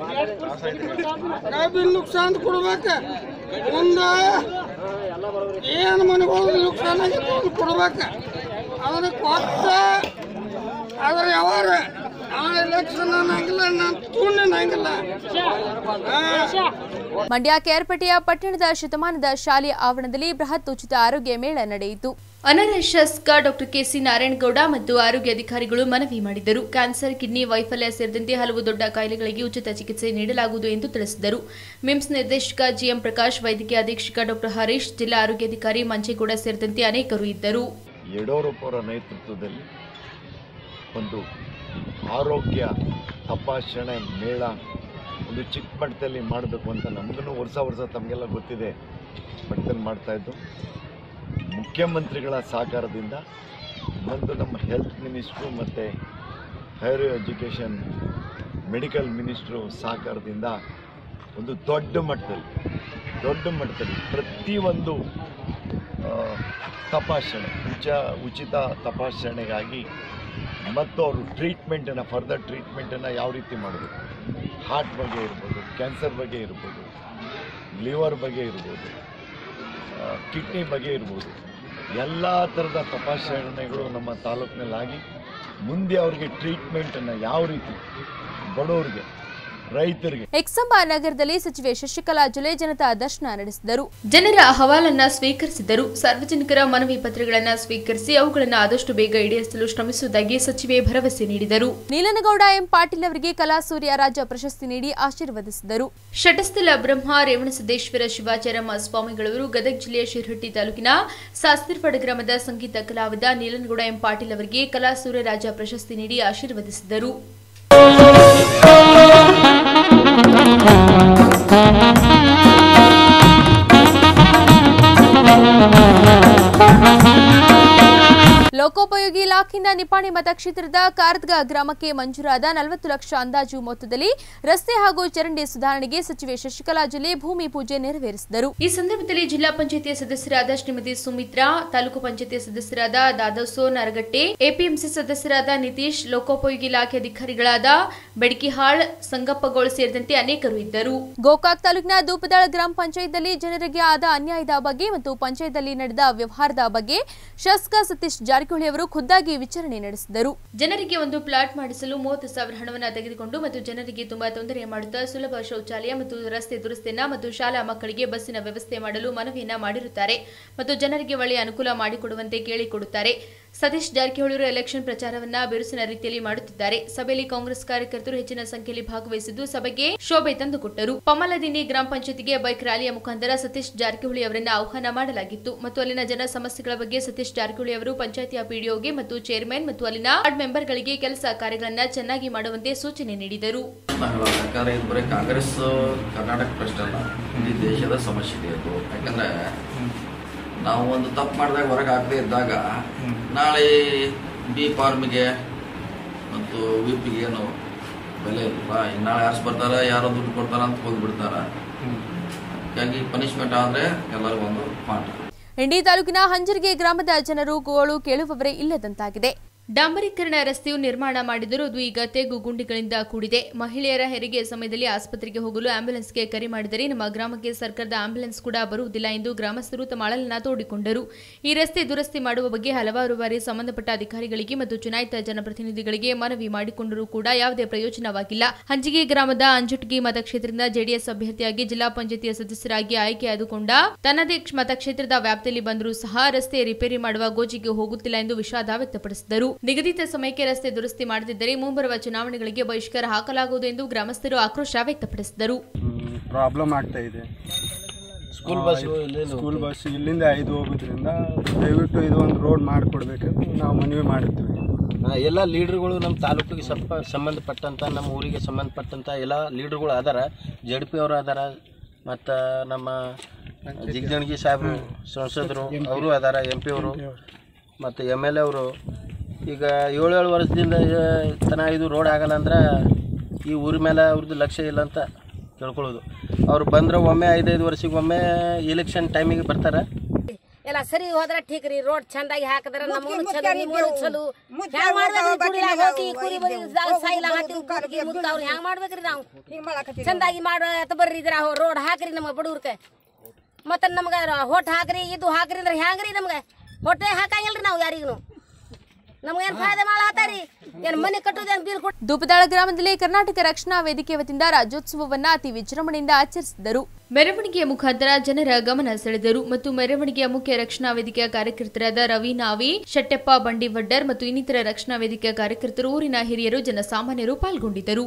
ಕಬ್ಬಿನ ನುಕ್ಸಾನ್ ಕೊಡ್ಬೇಕು ಮುಂದೆ ಏನು ಮನೆಗಳು ನುಕ್ಸಾನ್ ಆಗಿತ್ತು ಅದು ಕೊಡ್ಬೇಕು ಅದನ್ನ ಕೊಟ್ಟ ಅದ್ರ ಯಾವಾರ ಆ ಎಲೆಕ್ಷನ್ ಅನ್ನಂಗಿಲ್ಲ ನಾನು ತೂಣ್ ಅನ್ನಂಗಿಲ್ಲ ಆ. ಮಂಡ್ಯ ಕೇರ್ಪೇಟೆಯ ಪಟ್ಟಣದ ಶತಮಾನದ ಶಾಲೆಯ ಆವರಣದಲ್ಲಿ ಬೃಹತ್ ಉಚಿತ ಆರೋಗ್ಯ ಮೇಳ ನಡೆಯಿತು ಅನರ್ಹ ಶಾಸಕ ಡಾಕ್ಟರ್ ಕೆಸಿ ನಾರಾಯಣಗೌಡ ಮತ್ತು ಆರೋಗ್ಯ ಅಧಿಕಾರಿಗಳು ಮನವಿ ಮಾಡಿದರು ಕ್ಯಾನ್ಸರ್ ಕಿಡ್ನಿ ವೈಫಲ್ಯ ಸೇರಿದಂತೆ ಹಲವು ದೊಡ್ಡ ಕಾಯಿಲೆಗಳಿಗೆ ಉಚಿತ ಚಿಕಿತ್ಸೆ ನೀಡಲಾಗುವುದು ಎಂದು ತಿಳಿಸಿದರು ಮಿಮ್ಸ್ ನಿರ್ದೇಶಕ ಜಿಎಂ ಪ್ರಕಾಶ್ ವೈದ್ಯಕೀಯ ಅಧೀಕ್ಷಕ ಡಾಕ್ಟರ್ ಹರೀಶ್ ಜಿಲ್ಲಾ ಆರೋಗ್ಯಾಧಿಕಾರಿ ಮಂಚೇಗೌಡ ಸೇರಿದಂತೆ ಅನೇಕರು ಇದ್ದರು ಯಡಿಯೂರಪ್ಪರ ನೇತೃತ್ವದಲ್ಲಿ ಒಂದು ಆರೋಗ್ಯ ತಪಾಸಣೆ ಮೇಳ ಒಂದು ಚಿಕ್ಕ ಮಟ್ಟದಲ್ಲಿ ಮಾಡಬೇಕು ಅಂತ ನಮಗೂ ವರ್ಷ ವರ್ಷ ತಮಗೆಲ್ಲ ಗೊತ್ತಿದೆ ಮಟ್ಟದಲ್ಲಿ ಮಾಡ್ತಾಯಿದ್ದು ಮುಖ್ಯಮಂತ್ರಿಗಳ ಸಹಕಾರದಿಂದ ಒಂದು ನಮ್ಮ ಹೆಲ್ತ್ ಮಿನಿಸ್ಟ್ರು ಮತ್ತು ಹೈಯರ್ ಎಜುಕೇಷನ್ ಮೆಡಿಕಲ್ ಮಿನಿಸ್ಟ್ರು ಸಹಕಾರದಿಂದ ಒಂದು ದೊಡ್ಡ ಮಟ್ಟದಲ್ಲಿ ದೊಡ್ಡ ಮಟ್ಟದಲ್ಲಿ ಪ್ರತಿಯೊಂದು ಆ, ತಪಾಸಣೆ ಉಚ ಉಚಿತ ತಪಾಸಣೆಗಾಗಿ ಮತ್ತು ಅವರು ಟ್ರೀಟ್ಮೆಂಟನ್ನು ಫರ್ದರ್ ಟ್ರೀಟ್ಮೆಂಟನ್ನು ಯಾವ ರೀತಿ ಮಾಡಬೇಕು ಹಾರ್ಟ್ ಬಗ್ಗೆ ಇರ್ಬೋದು ಕ್ಯಾನ್ಸರ್ ಬಗ್ಗೆ ಇರ್ಬೋದು ಲಿವರ್ ಬಗ್ಗೆ ಇರ್ಬೋದು ಕಿಡ್ನಿ ಬಗ್ಗೆ ಇರ್ಬೋದು ಎಲ್ಲ ಥರದ ತಪಾಸಣೆಗಳು ನಮ್ಮ ತಾಲೂಕಿನಲ್ಲಾಗಿ ಮುಂದೆ ಅವರಿಗೆ ಟ್ರೀಟ್ಮೆಂಟನ್ನು ಯಾವ ರೀತಿ ಬಡವರಿಗೆ ರೈತರಿಗೆ ಎಕ್ಸಂಬ ನಗರದಲ್ಲಿ ಸಚಿವೆ ಶಶಿಕಲಾ ಜೊಲೆ ಜನತಾ ದರ್ಶನ ನಡೆಸಿದರು ಜನರ ಅಹವಾಲನ್ನ ಸ್ವೀಕರಿಸಿದರು ಸಾರ್ವಜನಿಕರ ಮನವಿ ಪತ್ರಗಳನ್ನು ಸ್ವೀಕರಿಸಿ ಅವುಗಳನ್ನು ಆದಷ್ಟು ಬೇಗ ಈಡೇರಿಸಲು ಶ್ರಮಿಸುವುದಾಗಿ ಸಚಿವೆ ಭರವಸೆ ನೀಡಿದರು ನೀಲನಗೌಡ ಎಂ ಪಾಟೀಲ್ ಅವರಿಗೆ ಕಲಾಸೂರ್ಯ ರಾಜ್ಯ ಪ್ರಶಸ್ತಿ ನೀಡಿ ಆಶೀರ್ವದಿಸಿದರು ಶಟಸ್ಥಲ ಬ್ರಹ್ಮ ರೇವಣಸಿದ್ದೇಶ್ವರ ಶಿವಾಚಾರ್ಯಮ್ಮ ಸ್ವಾಮಿಗಳವರು ಗದಗ ಜಿಲ್ಲೆಯ ಶಿರಹಟ್ಟಿ ತಾಲೂಕಿನ ಸಾಸ್ತಿರ್ಪಡ ಗ್ರಾಮದ ಸಂಗೀತ ಕಲಾವಿದ ನೀಲನಗೌಡ ಎಂ ಪಾಟೀಲ್ ಅವರಿಗೆ ಕಲಾಸೂರ್ಯ ರಾಜ್ಯ ಪ್ರಶಸ್ತಿ ನೀಡಿ ಆಶೀರ್ವದಿಸಿದರು ಲೋಕೋಪಯೋಗಿ ಇಲಾಖೆಯಿಂದ ನಿಪಾಣಿ ಮತಕ್ಷೇತ್ರದ ಕಾರದ್ಗ ಗ್ರಾಮಕ್ಕೆ ಮಂಜೂರಾದ ನಲವತ್ತು ಲಕ್ಷ ಅಂದಾಜು ಮೊತ್ತದಲ್ಲಿ ರಸ್ತೆ ಹಾಗೂ ಚರಂಡಿ ಸುಧಾರಣೆಗೆ ಸಚಿವೆ ಶಶಿಕಲಾ ಜೊಲೆ ಭೂಮಿ ಪೂಜೆ ನೆರವೇರಿಸಿದರು ಈ ಸಂದರ್ಭದಲ್ಲಿ ಜಿಲ್ಲಾ ಪಂಚಾಯತಿಯ ಸದಸ್ಯರಾದ ಶ್ರೀಮತಿ ಸುಮಿತ್ರಾ ತಾಲೂಕು ಪಂಚಾಯತಿಯ ಸದಸ್ಯರಾದ ದಾದಸೋ ನರಗಟ್ಟೆ ಎಪಿಎಂಸಿ ಸದಸ್ಯರಾದ ನಿತೀಶ್ ಲೋಕೋಪಯೋಗಿ ಇಲಾಖೆ ಅಧಿಕಾರಿಗಳಾದ ಬೆಡಕಿಹಾಳ್ ಸಂಗಪ್ಪಗೋಳ್ ಸೇರಿದಂತೆ ಅನೇಕರು ಇದ್ದರು ಗೋಕಾಕ್ ತಾಲೂಕಿನ ದೂಪದಾಳ ಗ್ರಾಮ ಪಂಚಾಯತ್ನಲ್ಲಿ ಜನರಿಗೆ ಆದ ಅನ್ಯಾಯದ ಬಗ್ಗೆ ಮತ್ತು ಪಂಚಾಯತ್ನಲ್ಲಿ ನಡೆದ ವ್ಯವಹಾರದ ಬಗ್ಗೆ ಶಾಸಕ ಸತೀಶ್ ಜಾರಕಿಹೊಳಿ ಅವರು ಖುದ್ದಾಗಿ ವಿಚಾರಣೆ ನಡೆಸಿದರು ಜನರಿಗೆ ಒಂದು ಪ್ಲಾಟ್ ಮಾಡಿಸಲು ಮೂವತ್ತು ಸಾವಿರ ಹಣವನ್ನು ತೆಗೆದುಕೊಂಡು ಮತ್ತು ಜನರಿಗೆ ತುಂಬಾ ತೊಂದರೆ ಮಾಡುತ್ತಾ ಸುಲಭ ಶೌಚಾಲಯ ಮತ್ತು ರಸ್ತೆ ದುರಸ್ತಿಯನ್ನ ಮತ್ತು ಶಾಲಾ ಮಕ್ಕಳಿಗೆ ಬಸ್ಸಿನ ವ್ಯವಸ್ಥೆ ಮಾಡಲು ಮನವಿಯನ್ನ ಮಾಡಿರುತ್ತಾರೆ ಮತ್ತು ಜನರಿಗೆ ಒಳ್ಳೆಯ ಅನುಕೂಲ ಮಾಡಿಕೊಡುವಂತೆ ಕೇಳಿಕೊಡುತ್ತಾರೆ ಸತೀಶ್ ಜಾರಕಿಹೊಳಿ ಅವರು ಎಲೆಕ್ಷನ್ ಪ್ರಚಾರವನ್ನ ಬಿರುಸಿನ ರೀತಿಯಲ್ಲಿ ಮಾಡುತ್ತಿದ್ದಾರೆ ಸಭೆಯಲ್ಲಿ ಕಾಂಗ್ರೆಸ್ ಕಾರ್ಯಕರ್ತರು ಹೆಚ್ಚಿನ ಸಂಖ್ಯೆಯಲ್ಲಿ ಭಾಗವಹಿಸಿದ್ದು ಸಭೆಗೆ ಶೋಭೆ ತಂದುಕೊಟ್ಟರು ಪಮಲದಿನಿ ಗ್ರಾಮ ಪಂಚಾಯತಿಗೆ ಬೈಕ್ ರ್ಯಾಲಿಯ ಮುಖಾಂತರ ಸತೀಶ್ ಜಾರಕಿಹೊಳಿ ಅವರನ್ನ ಆಹ್ವಾನ ಮಾಡಲಾಗಿತ್ತು ಮತ್ತು ಅಲ್ಲಿನ ಜನ ಸಮಸ್ಯೆಗಳ ಬಗ್ಗೆ ಸತೀಶ್ ಜಾರಕಿಹೊಳಿ ಅವರು ಪಂಚಾಯತಿಯ ಪಿಡಿಒಗೆ ಮತ್ತು ಚೇರ್ಮನ್ ಮತ್ತು ಅಲ್ಲಿನ ವಾರ್ಡ್ ಮೆಂಬರ್ಗಳಿಗೆ ಕೆಲಸ ಕಾರ್ಯಗಳನ್ನ ಚೆನ್ನಾಗಿ ಮಾಡುವಂತೆ ಸೂಚನೆ ನೀಡಿದರು ನಾವೆಲ್ಲ ಯಾಕಂದ್ರೆ ಇದು ಬರೀ ಕಾಂಗ್ರೆಸ್ ಕರ್ನಾಟಕ ಅಷ್ಟೇ ಅಲ್ಲ ಇಡೀ ದೇಶದ ಸಮಸ್ಯೆ ಇದೆ ಅದು ಯಾಕಂದ್ರೆ ನಾವು ಒಂದು ತಪ್ಪು ಮಾಡಿದಾಗ ಹೊರಗೆ ಆಗದೆ ಇದ್ದಾಗ ನಾಳೆ ಬಿ ಫಾರ್ಮಿಗೆ ಮತ್ತು ವಿಪಿಗೆ ಏನು ಬೆಲೆ ಇರಲ್ಲ ಈಗ ನಾಳೆ ಯಾರು ಬರ್ತಾರೆ ಯಾರೋ ದುಡ್ಡು ಕೊಡ್ತಾರ ಅಂತ ಹೋಗ್ಬಿಡ್ತಾರ ಹೀಗಾಗಿ ಪನಿಷ್ಮೆಂಟ್ ಆದರೆ ಎಲ್ಲರಿಗೂ ಒಂದು ಪಾಠ ಇಂಡಿ ತಾಲೂಕಿನ ಹಂಜರಿಗೆ ಗ್ರಾಮದ ಜನರು ಗೋಳು ಕೇಳುವವರೇ ಇಲ್ಲದಂತಾಗಿದೆ ಡಾಂಬರೀಕರಣ ರಸ್ತೆಯು ನಿರ್ಮಾಣ ಮಾಡಿದರೂ ಅದು ಈಗ ತೆಗ್ಗು ಗುಂಡಿಗಳಿಂದ ಕೂಡಿದೆ ಮಹಿಳೆಯರ ಹೆರಿಗೆ ಸಮಯದಲ್ಲಿ ಆಸ್ಪತ್ರೆಗೆ ಹೋಗಲು ಆಂಬ್ಯುಲೆನ್ಸ್ಗೆ ಕರೆ ಮಾಡಿದರೆ ನಮ್ಮ ಗ್ರಾಮಕ್ಕೆ ಸರ್ಕಾರದ ಆಂಬ್ಯುಲೆನ್ಸ್ ಕೂಡ ಬರುವುದಿಲ್ಲ ಎಂದು ಗ್ರಾಮಸ್ಥರು ತಮ್ಮ ಅಳಲನ್ನ ತೋಡಿಕೊಂಡರು ಈ ರಸ್ತೆ ದುರಸ್ತಿ ಮಾಡುವ ಬಗ್ಗೆ ಹಲವಾರು ಬಾರಿ ಸಂಬಂಧಪಟ್ಟ ಅಧಿಕಾರಿಗಳಿಗೆ ಮತ್ತು ಚುನಾಯಿತ ಜನಪ್ರತಿನಿಧಿಗಳಿಗೆ ಮನವಿ ಮಾಡಿಕೊಂಡರೂ ಕೂಡ ಯಾವುದೇ ಪ್ರಯೋಜನವಾಗಿಲ್ಲ ಹಂಜಿಗೆ ಗ್ರಾಮದ ಅಂಜುಟ್ಗಿ ಮತಕ್ಷೇತ್ರದಿಂದ ಜೆಡಿಎಸ್ ಅಭ್ಯರ್ಥಿಯಾಗಿ ಜಿಲ್ಲಾ ಪಂಚಾಯತಿಯ ಸದಸ್ಯರಾಗಿ ಆಯ್ಕೆಯಾದುಕೊಂಡ ತನ್ನದೇ ಮತಕ್ಷೇತ್ರದ ವ್ಯಾಪ್ತಿಯಲ್ಲಿ ಬಂದರೂ ಸಹ ರಸ್ತೆ ರಿಪೇರಿ ಮಾಡುವ ಗೋಜಿಗೆ ಹೋಗುತ್ತಿಲ್ಲ ಎಂದು ವಿಷಾದ ವ್ಯಕ್ತಪಡಿಸಿದರು ನಿಗದಿತ ಸಮಯಕ್ಕೆ ರಸ್ತೆ ದುರಸ್ತಿ ಮಾಡದಿದ್ದರೆ ಮುಂಬರುವ ಚುನಾವಣೆಗಳಿಗೆ ಬಹಿಷ್ಕಾರ ಹಾಕಲಾಗುವುದು ಎಂದು ಗ್ರಾಮಸ್ಥರು ಆಕ್ರೋಶ ವ್ಯಕ್ತಪಡಿಸಿದರು ಪ್ರಾಬ್ಲಮ್ ಆಗ್ತಾ ಇದೆ ಸ್ಕೂಲ್ ಬಸ್ ಸ್ಕೂಲ್ ಬಸ್ ಇಲ್ಲಿಂದ ಐದು ಹೋಗೋದ್ರಿಂದ ದಯವಿಟ್ಟು ಇದು ಒಂದು ರೋಡ್ ಮಾಡಿಕೊಡ್ಬೇಕಂತ ನಾವು ಮನವಿ ಮಾಡುತ್ತೀವಿ ಎಲ್ಲ ಲೀಡರ್ಗಳು ನಮ್ಮ ತಾಲೂಕಿಗೆ ಸ್ವಲ್ಪ ಸಂಬಂಧಪಟ್ಟಂತ ನಮ್ಮ ಊರಿಗೆ ಸಂಬಂಧಪಟ್ಟಂತ ಎಲ್ಲ ಲೀಡರ್ಗಳು ಅದಾರ ಜಡ್ ಪಿ ಅವರು ಅದಾರ ಮತ್ತು ನಮ್ಮ ಜಿಗ್ಜಣಗಿ ಸಾಹೇಬರು ಸಂಸದರು ಅವರು ಅದಾರ ಎಂ ಪಿ ಅವರು ಮತ್ತು ಎಮ್ ಎಲ್ ಎ ಅವರು ಈಗ ಏಳು ಏಳು ವರ್ಷದಿಂದ ತನ ಇದು ರೋಡ್ ಆಗಲ್ಲ ಅಂದ್ರೆ ಈ ಊರ ಮೇಲೆ ಅವ್ರದ್ದು ಲಕ್ಷ್ಯ ಇಲ್ಲ ಅಂತ ತಿಳ್ಕೊಳ್ಳೋದು ಅವ್ರು ಬಂದ್ರೆ ಒಮ್ಮೆ ಐದೈದು ವರ್ಷಕ್ಕೆ ಒಮ್ಮೆ ಎಲೆಕ್ಷನ್ ಟೈಮಿಗೆ ಬರ್ತಾರೆ ಎಲ್ಲ ಸರಿ ಹೋದ್ರ ಠೀಕ್ ರೀ ರೋಡ್ ಚಂದಾಗಿ ಹಾಕಿದ್ರ ನಮಗೂ ಚಲೋ ನಿಮಗೂ ಚಲೋ ಹ್ಯಾಂಗ ಮಾಡ್ಬೇಕ್ರಿ ಕುರಿಲಾಗ ಹೋಗಿ ಕುರಿ ಬರಿ ಸಾಯಿಲ ಹಾಕಿ ಕುರಿ ಮುತ್ತ ಅವ್ರು ಹ್ಯಾಂಗ ಮಾಡ್ಬೇಕ್ರಿ ನಾವು ಚಂದಾಗಿ ಮಾಡ ಎತ್ತ ಬರ್ರಿ ಇದ್ರ ರೋಡ್ ಹಾಕ್ರಿ ನಮಗೆ ಬಡವ್ರಕ್ಕೆ ಮತ್ತ ನಮ್ಗ ಹೊಟ್ ಹಾಕ್ರಿ ಇದು ಹಾಕ್ರಿ ಅಂದ್ರೆ ಹ್ಯಾಂಗ್ರಿ ನಮ್ಗೆ ಹೊಟ್ಟೆ ಹಾಕಂಗಿಲ್ರಿ ನಾವು ಯಾರಿಗೂ ನಮ್ಗೇನ್ ಫಾಯ್ದೆ ಮಾಡಾತಾರಿ ಏನ್ ಮನೆ ಕಟ್ಟೋದೇನ್ ಬೀರ್ ಕೊಡ್ ದೂಪದಾಳ ಗ್ರಾಮದಲ್ಲಿ ಕರ್ನಾಟಕ ರಕ್ಷಣಾ ವೇದಿಕೆ ವತಿಯಿಂದ ರಾಜ್ಯೋತ್ಸವವನ್ನ ಅತಿ ವಿಜೃಂಭಣೆಯಿಂದ ಆಚರಿಸಿದರು ಮೆರವಣಿಗೆಯ ಮುಖಾಂತರ ಜನರ ಗಮನ ಸೆಳೆದರು ಮತ್ತು ಮೆರವಣಿಗೆಯ ಮುಖ್ಯ ರಕ್ಷಣಾ ವೇದಿಕೆಯ ಕಾರ್ಯಕರ್ತರಾದ ರವಿ ನಾವಿ ಶೆಟ್ಟೆಪ್ಪ ಬಂಡಿವಡ್ಡರ್ ಮತ್ತು ಇನ್ನಿತರ ರಕ್ಷಣಾ ವೇದಿಕೆಯ ಕಾರ್ಯಕರ್ತರು ಊರಿನ ಹಿರಿಯರು ಜನಸಾಮಾನ್ಯರು ಪಾಲ್ಗೊಂಡಿದ್ದರು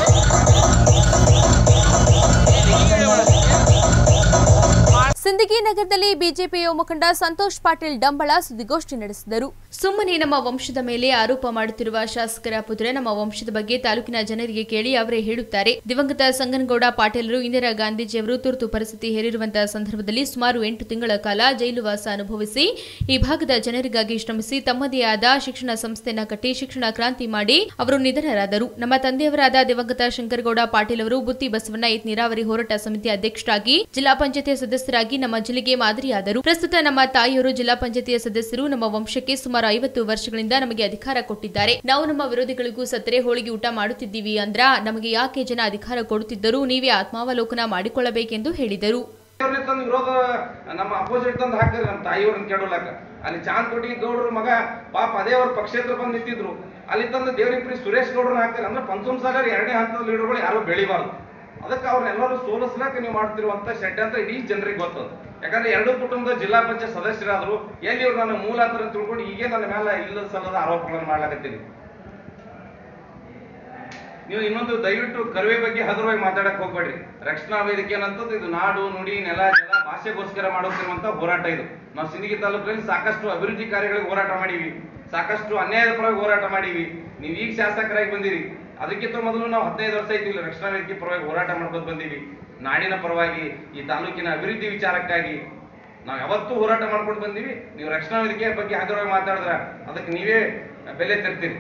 ಸಿಂದಗಿ ನಗರ ರಾಮನಗರದಲ್ಲಿ ಬಿಜೆಪಿ ಯುವ ಮುಖಂಡ ಸಂತೋಷ್ ಪಾಟೀಲ್ ಡಂಬಳ ಸುದ್ದಿಗೋಷ್ಠಿ ನಡೆಸಿದರು ಸುಮ್ಮನೆ ನಮ್ಮ ವಂಶದ ಮೇಲೆ ಆರೋಪ ಮಾಡುತ್ತಿರುವ ಶಾಸಕರ ಪುತ್ರ ನಮ್ಮ ವಂಶದ ಬಗ್ಗೆ ತಾಲೂಕಿನ ಜನರಿಗೆ ಕೇಳಿ ಅವರೇ ಹೇಳುತ್ತಾರೆ ದಿವಂಗತ ಸಂಗನಗೌಡ ಪಾಟೀಲರು ಇಂದಿರಾ ಗಾಂಧೀಜಿಯವರು ತುರ್ತು ಪರಿಸ್ಥಿತಿ ಹೇರಿರುವಂತಹ ಸಂದರ್ಭದಲ್ಲಿ ಸುಮಾರು ಎಂಟು ತಿಂಗಳ ಕಾಲ ಜೈಲುವಾಸ ಅನುಭವಿಸಿ ಈ ಭಾಗದ ಜನರಿಗಾಗಿ ಶ್ರಮಿಸಿ ತಮ್ಮದೇ ಆದ ಶಿಕ್ಷಣ ಸಂಸ್ಥೆಯನ್ನ ಕಟ್ಟಿ ಶಿಕ್ಷಣ ಕ್ರಾಂತಿ ಮಾಡಿ ಅವರು ನಿಧನರಾದರು ನಮ್ಮ ತಂದೆಯವರಾದ ದಿವಂಗತ ಶಂಕರಗೌಡ ಪಾಟೀಲ್ ಅವರು ಬುತ್ತಿ ಬಸವಣ್ಣ ಏತ್ ನೀರಾವರಿ ಹೋರಾಟ ಸಮಿತಿ ಅಧ್ಯಕ್ಷರಾಗಿ ಜಿಲ್ಲಾ ಪಂಚಾಯತಿ ಸದಸ್ಯರಾಗಿ ನಮ್ಮ ಜಿಲ್ಲೆಗೆ ಮಾದರಿಯಾದರು ಪ್ರಸ್ತುತ ನಮ್ಮ ತಾಯಿಯವರು ಜಿಲ್ಲಾ ಪಂಚಾಯತಿಯ ಸದಸ್ಯರು ನಮ್ಮ ವಂಶಕ್ಕೆ ಸುಮಾರು ಐವತ್ತು ವರ್ಷಗಳಿಂದ ನಮಗೆ ಅಧಿಕಾರ ಕೊಟ್ಟಿದ್ದಾರೆ ನಾವು ನಮ್ಮ ವಿರೋಧಿಗಳಿಗೂ ಸತ್ತರೆ ಹೋಳಿಗೆ ಊಟ ಮಾಡುತ್ತಿದ್ದೀವಿ ಅಂದ್ರ ನಮಗೆ ಯಾಕೆ ಜನ ಅಧಿಕಾರ ಕೊಡುತ್ತಿದ್ದರೂ ನೀವೇ ಆತ್ಮಾವಲೋಕನ ಮಾಡಿಕೊಳ್ಳಬೇಕೆಂದು ಹೇಳಿದರು ಅವ್ರನ್ನ ತಂದು ವಿರೋಧ ನಮ್ಮ ಅಪೋಸಿಟ್ ತಂದು ಹಾಕಿದ್ರಿ ನಮ್ಮ ತಾಯಿಯವ್ರನ್ನ ಕೆಡೋಲಕ ಅಲ್ಲಿ ಚಾಂದ್ಕೋಟಿ ಗೌಡ್ರ ಮಗ ಪಾಪ ಅದೇ ಅವ್ರ ಪಕ್ಷೇತರ ಬಂದು ನಿಂತಿದ್ರು ಅಲ್ಲಿ ತಂದು ದೇವರಿಪ್ರಿ ಸುರೇಶ್ ಗೌಡ್ರನ್ನ ಹಾಕ್ತಾರೆ ಅಂದ್ರೆ ಪಂಚಮ್ ಸಾಗರ್ ಎರಡನೇ ಹಂತದ ಲೀಡರ್ಗಳು ಯಾರು ಬೆಳಿಬಾರ್ದು ಅದಕ್ಕೆ ಅವ್ರನ್ನೆಲ್ಲರೂ ಸೋಲಿಸ್ಲಾಕ ನೀವು ಮಾಡ್ತಿರುವಂತ ಷಡ್ಯಂತ್ರ ಇಡೀ ಜನರಿಗೆ ಗೊತ್ತದ ಯಾಕಂದ್ರೆ ಎರಡು ಕುಟುಂಬದ ಜಿಲ್ಲಾ ಪಂಚಾಯತ್ ಸದಸ್ಯರಾದ್ರು ಎಲ್ಲಿ ಇವ್ರು ನನ್ನ ಮೂಲಾಂತರ ತಿಳ್ಕೊಂಡು ಈಗೇ ನನ್ನ ಮೇಲೆ ಇಲ್ಲದ ಸಲ್ಲದ ಆರೋಪಗಳನ್ನು ಮಾಡ್ಲಾಕತ್ತೀನಿ ನೀವು ಇನ್ನೊಂದು ದಯವಿಟ್ಟು ಕರುವೆ ಬಗ್ಗೆ ಹಗುರವಾಗಿ ಮಾತಾಡಕ್ ಹೋಗ್ಬೇಡ್ರಿ ರಕ್ಷಣಾ ವೇದಿಕೆ ಅನ್ನಂಥದ್ದು ಇದು ನಾಡು ನುಡಿ ನೆಲ ಜಲ ಭಾಷೆಗೋಸ್ಕರ ಮಾಡುತ್ತಿರುವಂತ ಹೋರಾಟ ಇದು ನಾವು ಸಿಂದಗಿ ತಾಲೂಕಿನಲ್ಲಿ ಸಾಕಷ್ಟು ಅಭಿವೃದ್ಧಿ ಕಾರ್ಯಗಳಿಗೆ ಹೋರಾಟ ಮಾಡೀವಿ ಸಾಕಷ್ಟು ಅನ್ಯಾಯದ ಪರವಾಗಿ ಹೋರಾಟ ಮಾಡೀವಿ ನೀವು ಈಗ ಶಾಸಕರಾಗಿ ಬಂದಿರಿ ಅದಕ್ಕಿಂತ ಮೊದಲು ನಾವು ಹದಿನೈದು ವರ್ಷ ಆಯ್ತು ಇಲ್ಲಿ ರಕ್ಷಣಾ ವೇದಿಕೆ ಪರವಾಗಿ ಹೋರಾಟ ಮಾಡ್ಕೊಂಡು ಬಂದೀವಿ ನಾಡಿನ ಪರವಾಗಿ ಈ ತಾಲೂಕಿನ ಅಭಿವೃದ್ಧಿ ವಿಚಾರಕ್ಕಾಗಿ ನಾವು ಯಾವತ್ತೂ ಹೋರಾಟ ಮಾಡ್ಕೊಂಡು ಬಂದೀವಿ ನೀವು ರಕ್ಷಣಾ ವೇದಿಕೆಯ ಬಗ್ಗೆ ಹಗುರವಾಗಿ ಮಾತಾಡಿದ್ರ ಅದಕ್ಕೆ ನೀವೇ ಬೆಲೆ ತರ್ತೀರಿ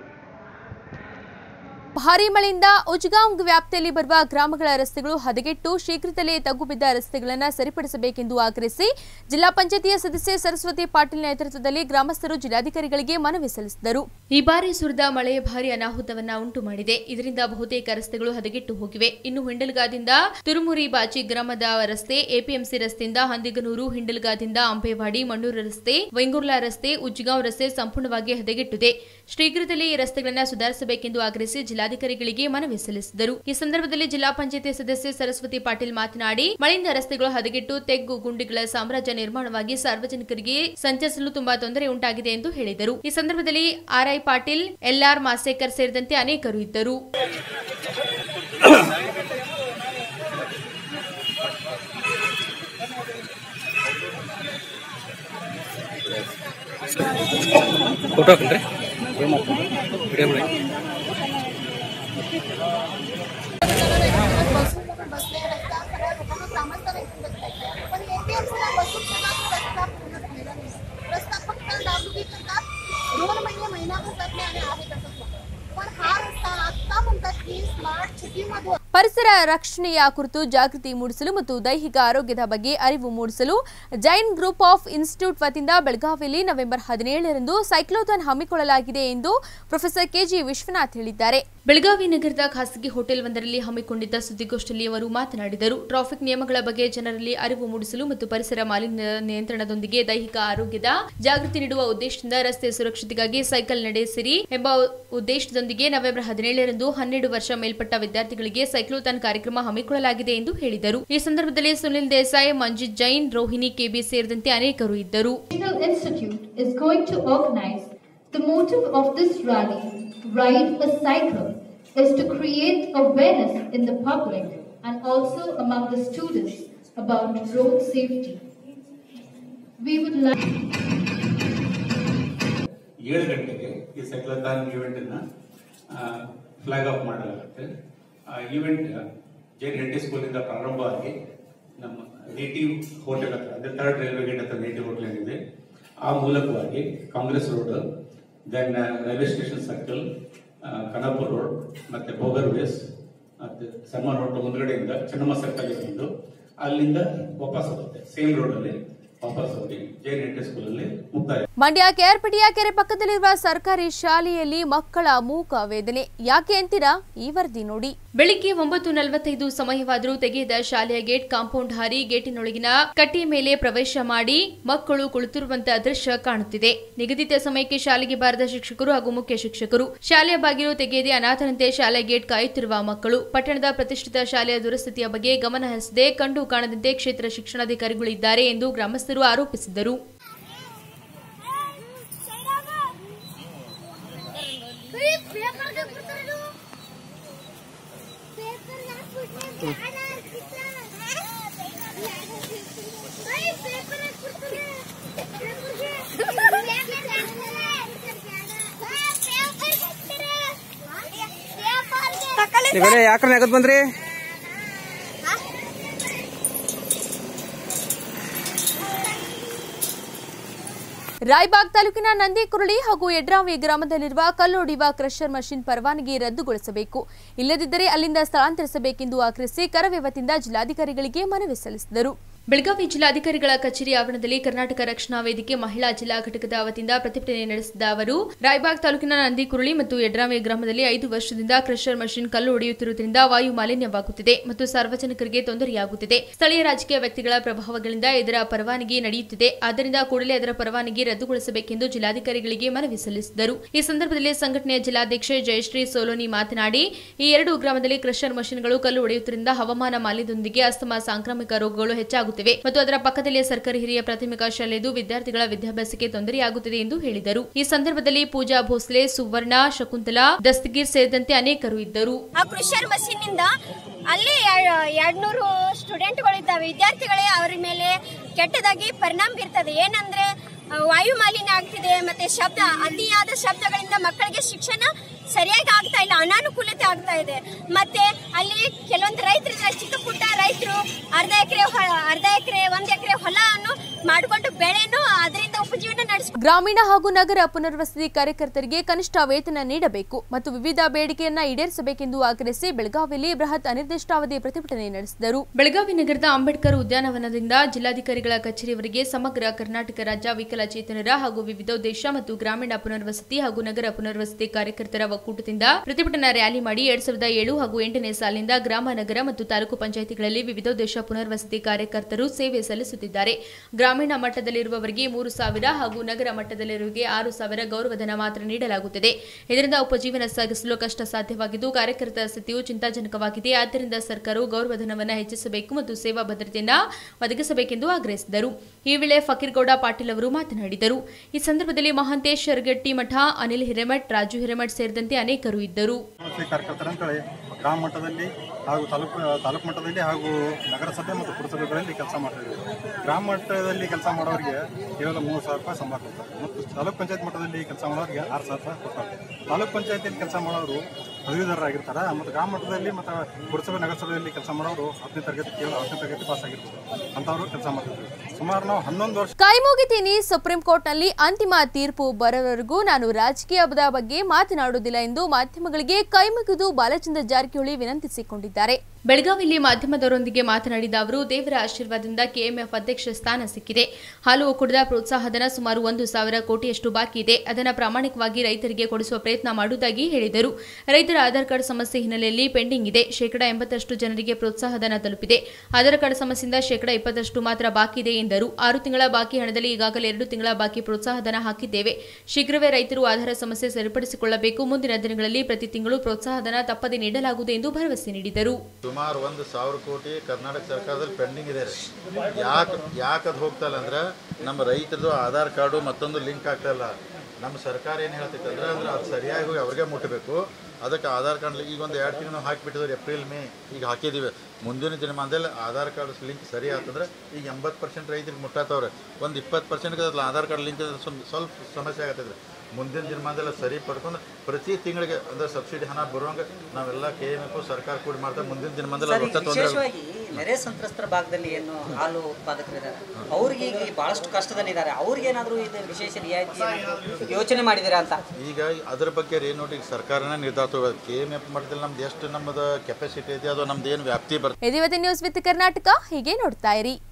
ಭಾರೀ ಮಳೆಯಿಂದ ಉಜ್ಗಾಂವ್ ವ್ಯಾಪ್ತಿಯಲ್ಲಿ ಬರುವ ಗ್ರಾಮಗಳ ರಸ್ತೆಗಳು ಹದಗೆಟ್ಟು ಶೀಘ್ರದಲ್ಲೇ ತಗ್ಗುಬಿದ್ದ ರಸ್ತೆಗಳನ್ನು ಸರಿಪಡಿಸಬೇಕೆಂದು ಆಗ್ರಹಿಸಿ ಜಿಲ್ಲಾ ಪಂಚಾಯತಿಯ ಸದಸ್ಯೆ ಸರಸ್ವತಿ ಪಾಟೀಲ್ ನೇತೃತ್ವದಲ್ಲಿ ಗ್ರಾಮಸ್ಥರು ಜಿಲ್ಲಾಧಿಕಾರಿಗಳಿಗೆ ಮನವಿ ಸಲ್ಲಿಸಿದರು ಈ ಬಾರಿ ಸುರಿದ ಮಳೆ ಭಾರಿ ಅನಾಹುತವನ್ನ ಉಂಟು ಮಾಡಿದೆ ಇದರಿಂದ ಬಹುತೇಕ ರಸ್ತೆಗಳು ಹದಗೆಟ್ಟು ಹೋಗಿವೆ ಇನ್ನು ಹಿಂಡಲ್ಗಾದಿಂದ ತುರುಮುರಿ ಬಾಚಿ ಗ್ರಾಮದ ರಸ್ತೆ ಎಪಿಎಂಸಿ ರಸ್ತೆಯಿಂದ ಹಂದಿಗನೂರು ಹಿಂಡಲ್ಗಾದಿಂದ ಅಂಬೇವಾಡಿ ಮಣ್ಣೂರು ರಸ್ತೆ ವೆಂಗುರ್ಲಾ ರಸ್ತೆ ಉಜ್ಗಾಂವ್ ರಸ್ತೆ ಸಂಪೂರ್ಣವಾಗಿ ಹದಗೆಟ್ಟಿದೆ ಶೀಘ್ರದಲ್ಲೇ ಈ ರಸ್ತೆಗಳನ್ನು ಸುಧಾರಿಸಬೇಕೆಂದು ಆಗ್ರಹಿಸಿ ಜಿಲ್ಲಾಧಿಕಾರಿಗಳಿಗೆ ಮನವಿ ಸಲ್ಲಿಸಿದರು ಈ ಸಂದರ್ಭದಲ್ಲಿ ಜಿಲ್ಲಾ ಪಂಚಾಯತಿ ಸದಸ್ಯೆ ಸರಸ್ವತಿ ಪಾಟೀಲ್ ಮಾತನಾಡಿ ಮಳೆಯಿಂದ ರಸ್ತೆಗಳು ಹದಗೆಟ್ಟು ತೆಗ್ಗು ಗುಂಡಿಗಳ ಸಾಮ್ರಾಜ್ಯ ನಿರ್ಮಾಣವಾಗಿ ಸಾರ್ವಜನಿಕರಿಗೆ ಸಂಚರಿಸಲು ತುಂಬಾ ತೊಂದರೆ ಉಂಟಾಗಿದೆ ಎಂದು ಹೇಳಿದರು ಈ ಸಂದರ್ಭದಲ್ಲಿ ಆರ್ಐ ಪಾಟೀಲ್ ಎಲ್ಆರ್ ಮಾಸೇಕರ್ ಸೇರಿದಂತೆ ಅನೇಕರು ಇದ್ದರು ಫೋಟೋ ಹಾಕನ್ರಿ ವಿಡಿಯೋ ಮಾಡಿ रस्ता फक्त डागडुजीकरतात दोन महिने महिनाभर जात नाही आणि आहे तसंच आहे. पण हा रस्ता आता म्हणतात की स्मार्ट सिटीमध्ये ಪರಿಸರ ರಕ್ಷಣೆಯ ಕುರಿತು ಜಾಗೃತಿ ಮೂಡಿಸಲು ಮತ್ತು ದೈಹಿಕ ಆರೋಗ್ಯದ ಬಗ್ಗೆ ಅರಿವು ಮೂಡಿಸಲು ಜೈನ್ ಗ್ರೂಪ್ ಆಫ್ ಇನ್ಸ್ಟಿಟ್ಯೂಟ್ ವತಿಯಿಂದ ಬೆಳಗಾವಿಯಲ್ಲಿ ನವೆಂಬರ್ ಹದಿನೇಳರಂದು ಸೈಕ್ಲೋಥಾನ್ ಹಮ್ಮಿಕೊಳ್ಳಲಾಗಿದೆ ಎಂದು ಪ್ರೊಫೆಸರ್ ಕೆಜಿ ವಿಶ್ವನಾಥ್ ಹೇಳಿದ್ದಾರೆ ಬೆಳಗಾವಿ ನಗರದ ಖಾಸಗಿ ಹೋಟೆಲ್ ಒಂದರಲ್ಲಿ ಹಮ್ಮಿಕೊಂಡಿದ್ದ ಸುದ್ದಿಗೋಷ್ಠಿಯಲ್ಲಿ ಅವರು ಮಾತನಾಡಿದರು ಟ್ರಾಫಿಕ್ ನಿಯಮಗಳ ಬಗ್ಗೆ ಜನರಲ್ಲಿ ಅರಿವು ಮೂಡಿಸಲು ಮತ್ತು ಪರಿಸರ ಮಾಲಿನ್ಯ ನಿಯಂತ್ರಣದೊಂದಿಗೆ ದೈಹಿಕ ಆರೋಗ್ಯದ ಜಾಗೃತಿ ನೀಡುವ ಉದ್ದೇಶದಿಂದ ರಸ್ತೆ ಸುರಕ್ಷತೆಗಾಗಿ ಸೈಕಲ್ ನಡೆಸಿರಿ ಎಂಬ ಉದ್ದೇಶದೊಂದಿಗೆ ನವೆಂಬರ್ ಹದಿನೇಳರಂದು ಹನ್ನೆರಡು ವರ್ಷ ಮೇಲ್ಪಟ್ಟ ವಿದ್ಯಾರ್ಥಿಗಳಿಗೆ ಸೈಕ್ಲೋಥಾನ್ ಕಾರ್ಯಕ್ರಮ ಹಮ್ಮಿಕೊಳ್ಳಲಾಗಿದೆ ಎಂದು ಹೇಳಿದರು ಈ ಸಂದರ್ಭದಲ್ಲಿ ಸುನಿಲ್ ದೇಸಾಯಿ ಮಂಜಿತ್ ಜೈನ್ ರೋಹಿಣಿ ಕೆಬಿ ಸೇರಿದಂತೆ ಅನೇಕರು ಇದ್ದರು National Institute is going to organize the motive of this rally, Ride a Cycle, is to create awareness in the public and also among the students about road safety. We would like ಏಳು ಗಂಟೆಗೆ ಈ ಸೈಕ್ಲಥಾನ್ ಇವೆಂಟ್ ಅನ್ನ ಫ್ಲಾಗ್ ಆಫ್ ಮಾಡಲಾಗುತ್ತೆ ಆ ಇವೆಂಟ್ ಜೈನ್ ಹೆಂಟಿ ಸ್ಕೂಲಿಂದ ಪ್ರಾರಂಭವಾಗಿ ನಮ್ಮ ನೇಟಿವ್ ಹೋಟೆಲ್ ಹತ್ರ ಅಂದ್ರೆ ಥರ್ಡ್ ರೈಲ್ವೆ ಗೇಟ್ ಹತ್ರ ನೇಟಿವ್ ಹೋಟೆಲ್ ಏನಿದೆ ಆ ಮೂಲಕವಾಗಿ Congress road then railway station circle Khanapur road ಮತ್ತೆ ಬೋಗರ್ ವೇಸ್ ಮತ್ತೆ ಸನ್ಮಾನ್ ರೋಡ್ ಮುಂದ್ಗಡೆಯಿಂದ ಚೆನ್ನಮ್ಮ ಸರ್ಕಲ್ ಬಂದು ಅಲ್ಲಿಂದ ವಾಪಸ್ ಹೋಗುತ್ತೆ ಸೇಮ್ ರೋಡ್ ಅಲ್ಲಿ ವಾಪಸ್ ಹೋಗಿ ಜೈನ್ ಹೆಂಟಿ ಸ್ಕೂಲಲ್ಲಿ ಮುಕ್ತಾಯ ಮಂಡ್ಯ ಕೆಆರ್ಪಟಿಯ ಕೆರೆ ಪಕ್ಕದಲ್ಲಿರುವ ಸರ್ಕಾರಿ ಶಾಲೆಯಲ್ಲಿ ಮಕ್ಕಳ ಮೂಕ ವೇದನೆ ಯಾಕೆ ಅಂತೀರಾ ಈ ವರದಿ ನೋಡಿ ಬೆಳಿಗ್ಗೆ ಒಂಬತ್ತು ನಲವತ್ತೈದು ಸಮಯವಾದರೂ ತೆಗೆಯದ ಶಾಲೆಯ ಗೇಟ್ ಕಾಂಪೌಂಡ್ ಹಾರಿ ಗೇಟಿನೊಳಗಿನ ಕಟ್ಟೆಯ ಮೇಲೆ ಪ್ರವೇಶ ಮಾಡಿ ಮಕ್ಕಳು ಕುಳಿತಿರುವಂತಹ ದೃಶ್ಯ ಕಾಣುತ್ತಿದೆ ನಿಗದಿತ ಸಮಯಕ್ಕೆ ಶಾಲೆಗೆ ಬಾರದ ಶಿಕ್ಷಕರು ಹಾಗೂ ಮುಖ್ಯ ಶಿಕ್ಷಕರು ಶಾಲೆಯ ಬಾಗಿಲು ತೆಗೆಯದೆ ಅನಾಥರಂತೆ ಶಾಲೆ ಗೇಟ್ ಕಾಯುತ್ತಿರುವ ಮಕ್ಕಳು ಪಟ್ಟಣದ ಪ್ರತಿಷ್ಠಿತ ಶಾಲೆಯ ದುರಸ್ಥಿತಿಯ ಬಗ್ಗೆ ಗಮನ ಹರಿಸದೆ ಕಂಡು ಕಾಣದಂತೆ ಕ್ಷೇತ್ರ ಶಿಕ್ಷಣಾಧಿಕಾರಿಗಳು ಇದ್ದಾರೆ ಎಂದು ಗ್ರಾಮಸ್ಥರು ಆರೋಪಿಸಿದರು ಪೇಪರ್ ಈಗಲೇ ಯಾಕ್ರ ನಗದ್ ಬಂದ್ರಿ ರಾಯಬಾಗ್ ತಾಲೂಕಿನ ನಂದಿಕುರುಳಿ ಹಾಗೂ ಯಡ್ರಾವಿ ಗ್ರಾಮದಲ್ಲಿರುವ ಕಲ್ಲೊಡೆಯುವ ಕ್ರಷರ್ ಮಷಿನ್ ಪರವಾನಗಿ ರದ್ದುಗೊಳಿಸಬೇಕು ಇಲ್ಲದಿದ್ದರೆ ಅಲ್ಲಿಂದ ಸ್ಥಳಾಂತರಿಸಬೇಕೆಂದು ಆಗ್ರಹಿಸಿ ಕರವೇ ವತಿಯಿಂದ ಜಿಲ್ಲಾಧಿಕಾರಿಗಳಿಗೆ ಮನವಿ ಸಲ್ಲಿಸಿದರು ಬೆಳಗಾವಿ ಜಿಲ್ಲಾಧಿಕಾರಿಗಳ ಕಚೇರಿ ಆವರಣದಲ್ಲಿ ಕರ್ನಾಟಕ ರಕ್ಷಣಾ ವೇದಿಕೆ ಮಹಿಳಾ ಜಿಲ್ಲಾ ಘಟಕದ ವತಿಯಿಂದ ಪ್ರತಿಭಟನೆ ನಡೆಸಿದ ಅವರು ರಾಯಬಾಗ್ ತಾಲೂಕಿನ ನಂದಿಕುರುಳಿ ಮತ್ತು ಯಡ್ರಾವಿ ಗ್ರಾಮದಲ್ಲಿ ಐದು ವರ್ಷದಿಂದ ಕ್ರಷರ್ ಮಷಿನ್ ಕಲ್ಲು ಒಡೆಯುತ್ತಿರುವುದರಿಂದ ವಾಯು ಮಾಲಿನ್ಯವಾಗುತ್ತಿದೆ ಮತ್ತು ಸಾರ್ವಜನಿಕರಿಗೆ ತೊಂದರೆಯಾಗುತ್ತಿದೆ ಸ್ಥಳೀಯ ರಾಜಕೀಯ ವ್ಯಕ್ತಿಗಳ ಪ್ರಭಾವಗಳಿಂದ ಇದರ ಪರವಾನಗಿ ನಡೆಯುತ್ತಿದೆ ಆದ್ದರಿಂದ ಕೂಡಲೇ ಅದರ ಪರವಾನಗಿ ರದ್ದುಗೊಳಿಸಬೇಕೆಂದು ಜಿಲ್ಲಾಧಿಕಾರಿಗಳಿಗೆ ಮನವಿ ಸಲ್ಲಿಸಿದರು ಈ ಸಂದರ್ಭದಲ್ಲಿ ಸಂಘಟನೆಯ ಜಿಲ್ಲಾಧ್ಯಕ್ಷೆ ಜಯಶ್ರೀ ಸೋಲೋನಿ ಮಾತನಾಡಿ ಈ ಎರಡು ಗ್ರಾಮದಲ್ಲಿ ಕ್ರಷರ್ ಮಷಿನ್ಗಳು ಕಲ್ಲು ಒಡೆಯುವುದರಿಂದ ಹವಾಮಾನ ಮಾಲಿನ್ಯದೊಂದಿಗೆ ಅಸ್ತಮಾ ಸಾಂಕ್ರಾಮಿಕ ರೋಗಗಳು ಹೆಚ್ಚಾಗುತ್ತಿವೆ ಮತ್ತು ಅದರ ಪಕ್ಕದಲ್ಲೇ ಸರ್ಕಾರಿ ಹಿರಿಯ ಪ್ರಾಥಮಿಕ ಶಾಲೆಯದು ವಿದ್ಯಾರ್ಥಿಗಳ ವಿದ್ಯಾಭ್ಯಾಸಕ್ಕೆ ತೊಂದರೆಯಾಗುತ್ತಿದೆ ಎಂದು ಹೇಳಿದರು ಈ ಸಂದರ್ಭದಲ್ಲಿ ಪೂಜಾ ಭೋಸ್ಲೆ ಸುವರ್ಣ ಶಕುಂತಲಾ ದಸ್ತಗೀರ್ ಸೇರಿದಂತೆ ಅನೇಕರು ಇದ್ದರು ಆ ಕ್ರಷರ್ ಮಷೀನ್ ನಿಂದ ಅಲ್ಲಿ ಎರಡ್ನೂರು ಸ್ಟೂಡೆಂಟ್ಗಳು ಇದ್ದಾವೆ ವಿದ್ಯಾರ್ಥಿಗಳೇ ಅವರ ಮೇಲೆ ಕೆಟ್ಟದಾಗಿ ಪರಿಣಾಮ ಬೀರ್ತದೆ ಏನಂದ್ರೆ ಆ, ವಾಯು ಮಾಲಿನ್ಯ ಆಗ್ತಿದೆ ಮತ್ತೆ ಶಬ್ದ ಅತಿಯಾದ ಶಬ್ದಗಳಿಂದ ಮಕ್ಕಳಿಗೆ ಶಿಕ್ಷಣ ಸರಿಯಾಗಿ ಆಗ್ತಾ ಇಲ್ಲ ಅನಾನುಕೂಲತೆ ಆಗ್ತಾ ಇದೆ ಮತ್ತೆ ಅಲ್ಲಿ ಕೆಲವೊಂದು ರೈತರು ಇದ್ದಾರೆ ಚಿಕ್ಕ ಪುಟ್ಟ ರೈತರು ಅರ್ಧ ಎಕರೆ ಅರ್ಧ ಎಕರೆ ಒಂದ್ ಎಕರೆ ಹೊಲವನ್ನು ಮಾಡಿಕೊಂಡು ಬೆಳೆನು ಅದರಿಂದ ಉಪಜೀವನ ನಡೆಸ್ಕೊಂಡು ಗ್ರಾಮೀಣ ಹಾಗೂ ನಗರ ಪುನರ್ವಸತಿ ಕಾರ್ಯಕರ್ತರಿಗೆ ಕನಿಷ್ಠ ವೇತನ ನೀಡಬೇಕು ಮತ್ತು ವಿವಿಧ ಬೇಡಿಕೆಯನ್ನ ಈಡೇರಿಸಬೇಕೆಂದು ಆಗ್ರಹಿಸಿ ಬೆಳಗಾವಿಯಲ್ಲಿ ಬೃಹತ್ ಅನಿರ್ದಿಷ್ಟಾವಧಿ ಪ್ರತಿಭಟನೆ ನಡೆಸಿದರು ಬೆಳಗಾವಿ ನಗರದ ಅಂಬೇಡ್ಕರ್ ಉದ್ಯಾನವನದಿಂದ ಜಿಲ್ಲಾಧಿಕಾರಿಗಳ ಕಚೇರಿವರೆಗೆ ಸಮಗ್ರ ಕರ್ನಾಟಕ ರಾಜ್ಯ ವಿಕಲಚೇತನರ ಹಾಗೂ ವಿವಿಧೋದ್ದೇಶ ಮತ್ತು ಗ್ರಾಮೀಣ ಪುನರ್ವಸತಿ ಹಾಗೂ ನಗರ ಪುನರ್ವಸತಿ ಕಾರ್ಯಕರ್ತರ ಒಕ್ಕೂಟದಿಂದ ಪ್ರತಿಭಟನಾ ರ್ಯಾಲಿ ಮಾಡಿ ಎರಡ್ ಸಾವಿರದ ಏಳು ಹಾಗೂ ಎಂಟನೇ ಸಾಲಿನಿಂದ ಗ್ರಾಮ ನಗರ ಮತ್ತು ತಾಲೂಕು ಪಂಚಾಯಿತಿಗಳಲ್ಲಿ ವಿವಿಧೋದ್ದೇಶ ಪುನರ್ವಸತಿ ಕಾರ್ಯಕರ್ತರು ಸೇವೆ ಸಲ್ಲಿಸುತ್ತಿದ್ದಾರೆ ಗ್ರಾಮೀಣ ಮಟ್ಟದಲ್ಲಿರುವವರಿಗೆ ಮೂರು ಸಾವಿರ ಹಾಗೂ ನಗರ ಮಟ್ಟದಲ್ಲಿರುವವರಿಗೆ ಆರು ಸಾವಿರ ಗೌರವಧನ ಮಾತ್ರ ನೀಡಲಾಗುತ್ತದೆ ಇದರಿಂದ ಉಪಜೀವನ ಸಾಗಿಸಲು ಕಷ್ಟ ಸಾಧ್ಯವಾಗಿದ್ದು ಕಾರ್ಯಕರ್ತರ ಸ್ಥಿತಿಯು ಚಿಂತಾಜನಕವಾಗಿದೆ ಆದ್ದರಿಂದ ಸರ್ಕಾರವು ಗೌರವಧನವನ್ನು ಹೆಚ್ಚಿಸಬೇಕು ಮತ್ತು ಸೇವಾ ಭದ್ರತೆಯನ್ನ ಒದಗಿಸಬೇಕೆಂದು ಆಗ್ರಹಿಸಿದರು ಈ ವೇಳೆ ಫಕೀರ್ಗೌಡ ಪಾಟೀಲ್ ಅವರು ಮಾತನಾಡಿದರು ಈ ಸಂದರ್ಭದಲ್ಲಿ ಮಹಾಂತೇಶ್ ಶರಗಟ್ಟಿ ಮಠ ಅನಿಲ್ ಹಿರೇಮಠ್ ರಾಜು ಹಿರೇಮಠ್ ಸೇರಿದಂತೆ ಅನೇಕರು ಇದ್ದರು ಕಾರ್ಯಕರ್ತರ ಅಂತೇಳಿ ಗ್ರಾಮ ಮಟ್ಟದಲ್ಲಿ ಹಾಗೂ ತಾಲೂಕು ತಾಲೂಕು ಮಟ್ಟದಲ್ಲಿ ಹಾಗೂ ನಗರಸಭೆ ಮತ್ತು ಪುರಸಭೆಗಳಲ್ಲಿ ಕೆಲಸ ಮಾಡ್ತಿದ್ದೀವಿ ಗ್ರಾಮ ಮಟ್ಟದಲ್ಲಿ ಕೆಲಸ ಮಾಡೋರಿಗೆ ಕೇವಲ ಮೂರು ಸಾವಿರ ರೂಪಾಯಿ ಸಂಬಳ ಕೊಡ್ತಾರೆ ಮತ್ತು ತಾಲೂಕ್ ಪಂಚಾಯತ್ ಮಟ್ಟದಲ್ಲಿ ಕೆಲಸ ಮಾಡೋರಿಗೆ ಆರು ಸಾವಿರ ರೂಪಾಯಿ ಕೊಡ್ತಾರೆ ತಾಲೂಕ್ ಪಂಚಾಯತಿಯಲ್ಲಿ ಕೆಲಸ ಮಾಡೋರು ಪದವೀಧರರಾಗಿರ್ತಾರೆ ಮತ್ತು ಗ್ರಾಮ ಮಟ್ಟದಲ್ಲಿ ಮತ್ತು ಪುರಸಭೆ ನಗರಸಭೆಯಲ್ಲಿ ಕೆಲಸ ಮಾಡೋರು ಹತ್ತನೇ ತರಗತಿ ಕೇವಲ ಹತ್ತನೇ ತರಗತಿ ಪಾಸ್ ಆಗಿರ್ತಾರೆ ಅಂಥವ್ರು ಕೆಲಸ ಮಾಡ್ತಿದ್ವಿ ಸುಮಾರು ನಾವು ಹನ್ನೊಂದು ವರ್ಷ ಕೈಮುಗಿತೀನಿ ಸುಪ್ರೀಂ ಕೋರ್ಟ್ನಲ್ಲಿ ಅಂತಿಮ ತೀರ್ಪು ಬರೋವರೆಗೂ ನಾನು ರಾಜಕೀಯದ ಬಗ್ಗೆ ಮಾತನಾಡುವುದಿಲ್ಲ ಎಂದು ಮಾಧ್ಯಮಗಳಿಗೆ ಕೈಮುಗಿದು ಬಾಲಚಂದ್ರ ಜಾರಕಿಹೊಳಿ ವಿನಂತಿಸಿಕೊಂಡಿದ್ದಾರೆ ಬೆಳಗಾವಿಯಲ್ಲಿ ಮಾಧ್ಯಮದವರೊಂದಿಗೆ ಮಾತನಾಡಿದ ಅವರು ದೇವರ ಆಶೀರ್ವಾದದಿಂದ ಕೆಎಂಎಫ್ ಅಧ್ಯಕ್ಷ ಸ್ಥಾನ ಸಿಕ್ಕಿದೆ ಹಾಲು ಒಕ್ಕೂಟದ ಪ್ರೋತ್ಸಾಹಧನ ಸುಮಾರು ಒಂದು ಸಾವಿರ ಕೋಟಿಯಷ್ಟು ಬಾಕಿ ಇದೆ ಅದನ್ನು ಪ್ರಾಮಾಣಿಕವಾಗಿ ರೈತರಿಗೆ ಕೊಡಿಸುವ ಪ್ರಯತ್ನ ಮಾಡುವುದಾಗಿ ಹೇಳಿದರು ರೈತರ ಆಧಾರ್ ಕಾರ್ಡ್ ಸಮಸ್ಯೆ ಹಿನ್ನೆಲೆಯಲ್ಲಿ ಪೆಂಡಿಂಗ್ ಇದೆ ಶೇಕಡಾ ಎಂಬತ್ತಷ್ಟು ಜನರಿಗೆ ಪ್ರೋತ್ಸಾಹಧನ ತಲುಪಿದೆ ಆಧಾರ್ ಕಾರ್ಡ್ ಸಮಸ್ಯೆಯಿಂದ ಶೇಕಡಾ ಇಪ್ಪತ್ತಷ್ಟು ಮಾತ್ರ ಬಾಕಿ ಇದೆ ಎಂದರು ಆರು ತಿಂಗಳ ಬಾಕಿ ಹಣದಲ್ಲಿ ಈಗಾಗಲೇ ಎರಡು ತಿಂಗಳ ಬಾಕಿ ಪ್ರೋತ್ಸಾಹಧನ ಹಾಕಿದ್ದೇವೆ ಶೀಘ್ರವೇ ರೈತರು ಆಧಾರ ಸಮಸ್ಯೆ ಸರಿಪಡಿಸಿಕೊಳ್ಳಬೇಕು ಮುಂದಿನ ದಿನಗಳಲ್ಲಿ ಪ್ರತಿ ತಿಂಗಳು ಪ್ರೋತ್ಸಾಹಧನ ತಪ್ಪದೆ ನೀಡಲಾಗುವುದು ಎಂದು ಭರವಸೆ ನೀಡಿದರು ಸುಮಾರು ಒಂದು ಸಾವಿರ ಕೋಟಿ ಕರ್ನಾಟಕ ಸರ್ಕಾರದಲ್ಲಿ ಪೆಂಡಿಂಗ್ ಇದೆ ಯಾಕೆ ಯಾಕೆ ಅದು ಹೋಗ್ತಾ ಇಲ್ಲ ಅಂದ್ರೆ ನಮ್ಮ ರೈತರದು ಆಧಾರ್ ಕಾರ್ಡು ಮತ್ತೊಂದು ಲಿಂಕ್ ಆಗ್ತಾ ಇಲ್ಲ ನಮ್ಮ ಸರ್ಕಾರ ಏನು ಹೇಳ್ತೈತೆ ಅಂದ್ರೆ ಅಂದ್ರೆ ಅದು ಸರಿಯಾಗಿ ಹೋಗಿ ಅವ್ರಿಗೆ ಮುಟ್ಟಬೇಕು ಅದಕ್ಕೆ ಆಧಾರ್ ಕಾರ್ಡ್ ಈಗ ಒಂದು ಎರಡು ತಿಂಗಳು ಹಾಕಿಬಿಟ್ಟಿದ್ರು ಏಪ್ರಿಲ್ ಮೇ ಈಗ ಹಾಕಿದ್ದೀವಿ ಮುಂದಿನ ದಿನಮಾನದಲ್ಲಿ ಆಧಾರ್ ಕಾರ್ಡ್ ಲಿಂಕ್ ಸರಿ ಆತಂದ್ರೆ ಈಗ ಎಂಬತ್ತು ಪರ್ಸೆಂಟ್ ರೈತರಿಗೆ ಮುಟ್ಟಾತವ್ರೆ ಒಂದು ಇಪ್ಪತ್ತು ಪರ್ಸೆಂಟ್ಗೆ ಅದ್ರಲ್ಲಿ ಆಧಾರ್ ಕಾರ್ಡ್ ಲಿಂಕ್ ಸ್ವಲ್ಪ ಸಮಸ್ಯೆ ಆಗತ್ತಿದ್ರೆ ಮುಂದಿನ ದಿನಮಾನದಲ್ಲಿ ಸರಿ ಪಡ್ಕೊಂಡು ಪ್ರತಿ ತಿಂಗಳಿಗೆ ಅಂದ್ರೆ ಸಬ್ಸಿಡಿ ಹಣ ಬರುವಂಗೆ ನಾವೆಲ್ಲ ಕೆ ಎಮ್ ಎಫ್ ಸರ್ಕಾರ ಕೂಡಿ ಮಾಡ್ತಾರೆ ಮುಂದಿನ ದಿನಮಾನದಲ್ಲಿ ಸರ್, ರೊಕ್ಕ ಈಗ ತೊಂದರೆ ವಿಶೇಷವಾಗಿ ನೆರೆ ಸಂತ್ರಸ್ತರ ಭಾಗದಲ್ಲಿ ಏನು ಹಾಲು ಉತ್ಪಾದಕರಿದ್ದಾರೆ ಅವ್ರಿಗೆ ಈಗ ಬಹಳಷ್ಟು ಕಷ್ಟದಲ್ಲಿದ್ದಾರೆ ಅವ್ರಿಗೇನಾದ್ರೂ ಇದು ವಿಶೇಷ ರಿಯಾಯಿತಿ ಏನಾದ್ರೂ ಯೋಚನೆ ಮಾಡಿದ್ದೀರಾ ಅಂತ ಈಗ ಅದ್ರ ಬಗ್ಗೆ ಏನು ನೋಡಿ ಈಗ ಸರ್ಕಾರನೇ ನಿರ್ಧಾರ ತಗೋಬೇಕು ಕೆ ಎಮ್ ಎಫ್ ಮಟ್ಟದಲ್ಲಿ ನಮ್ದು ಎಷ್ಟು ನಮ್ಮದು ಕೆಪಾಸಿಟಿ ಇದೆ ಅದು ನಮ್ದು ಏನು ವ್ಯಾಪ್ತಿ ಬರ್ತದೆ ಇದಿವತ್ತಿನ ನ್ಯೂಸ್ ವಿತ್ ಕರ್ನಾಟಕ ಹೀಗೆ ನೋಡ್ತಾ ಇರಿ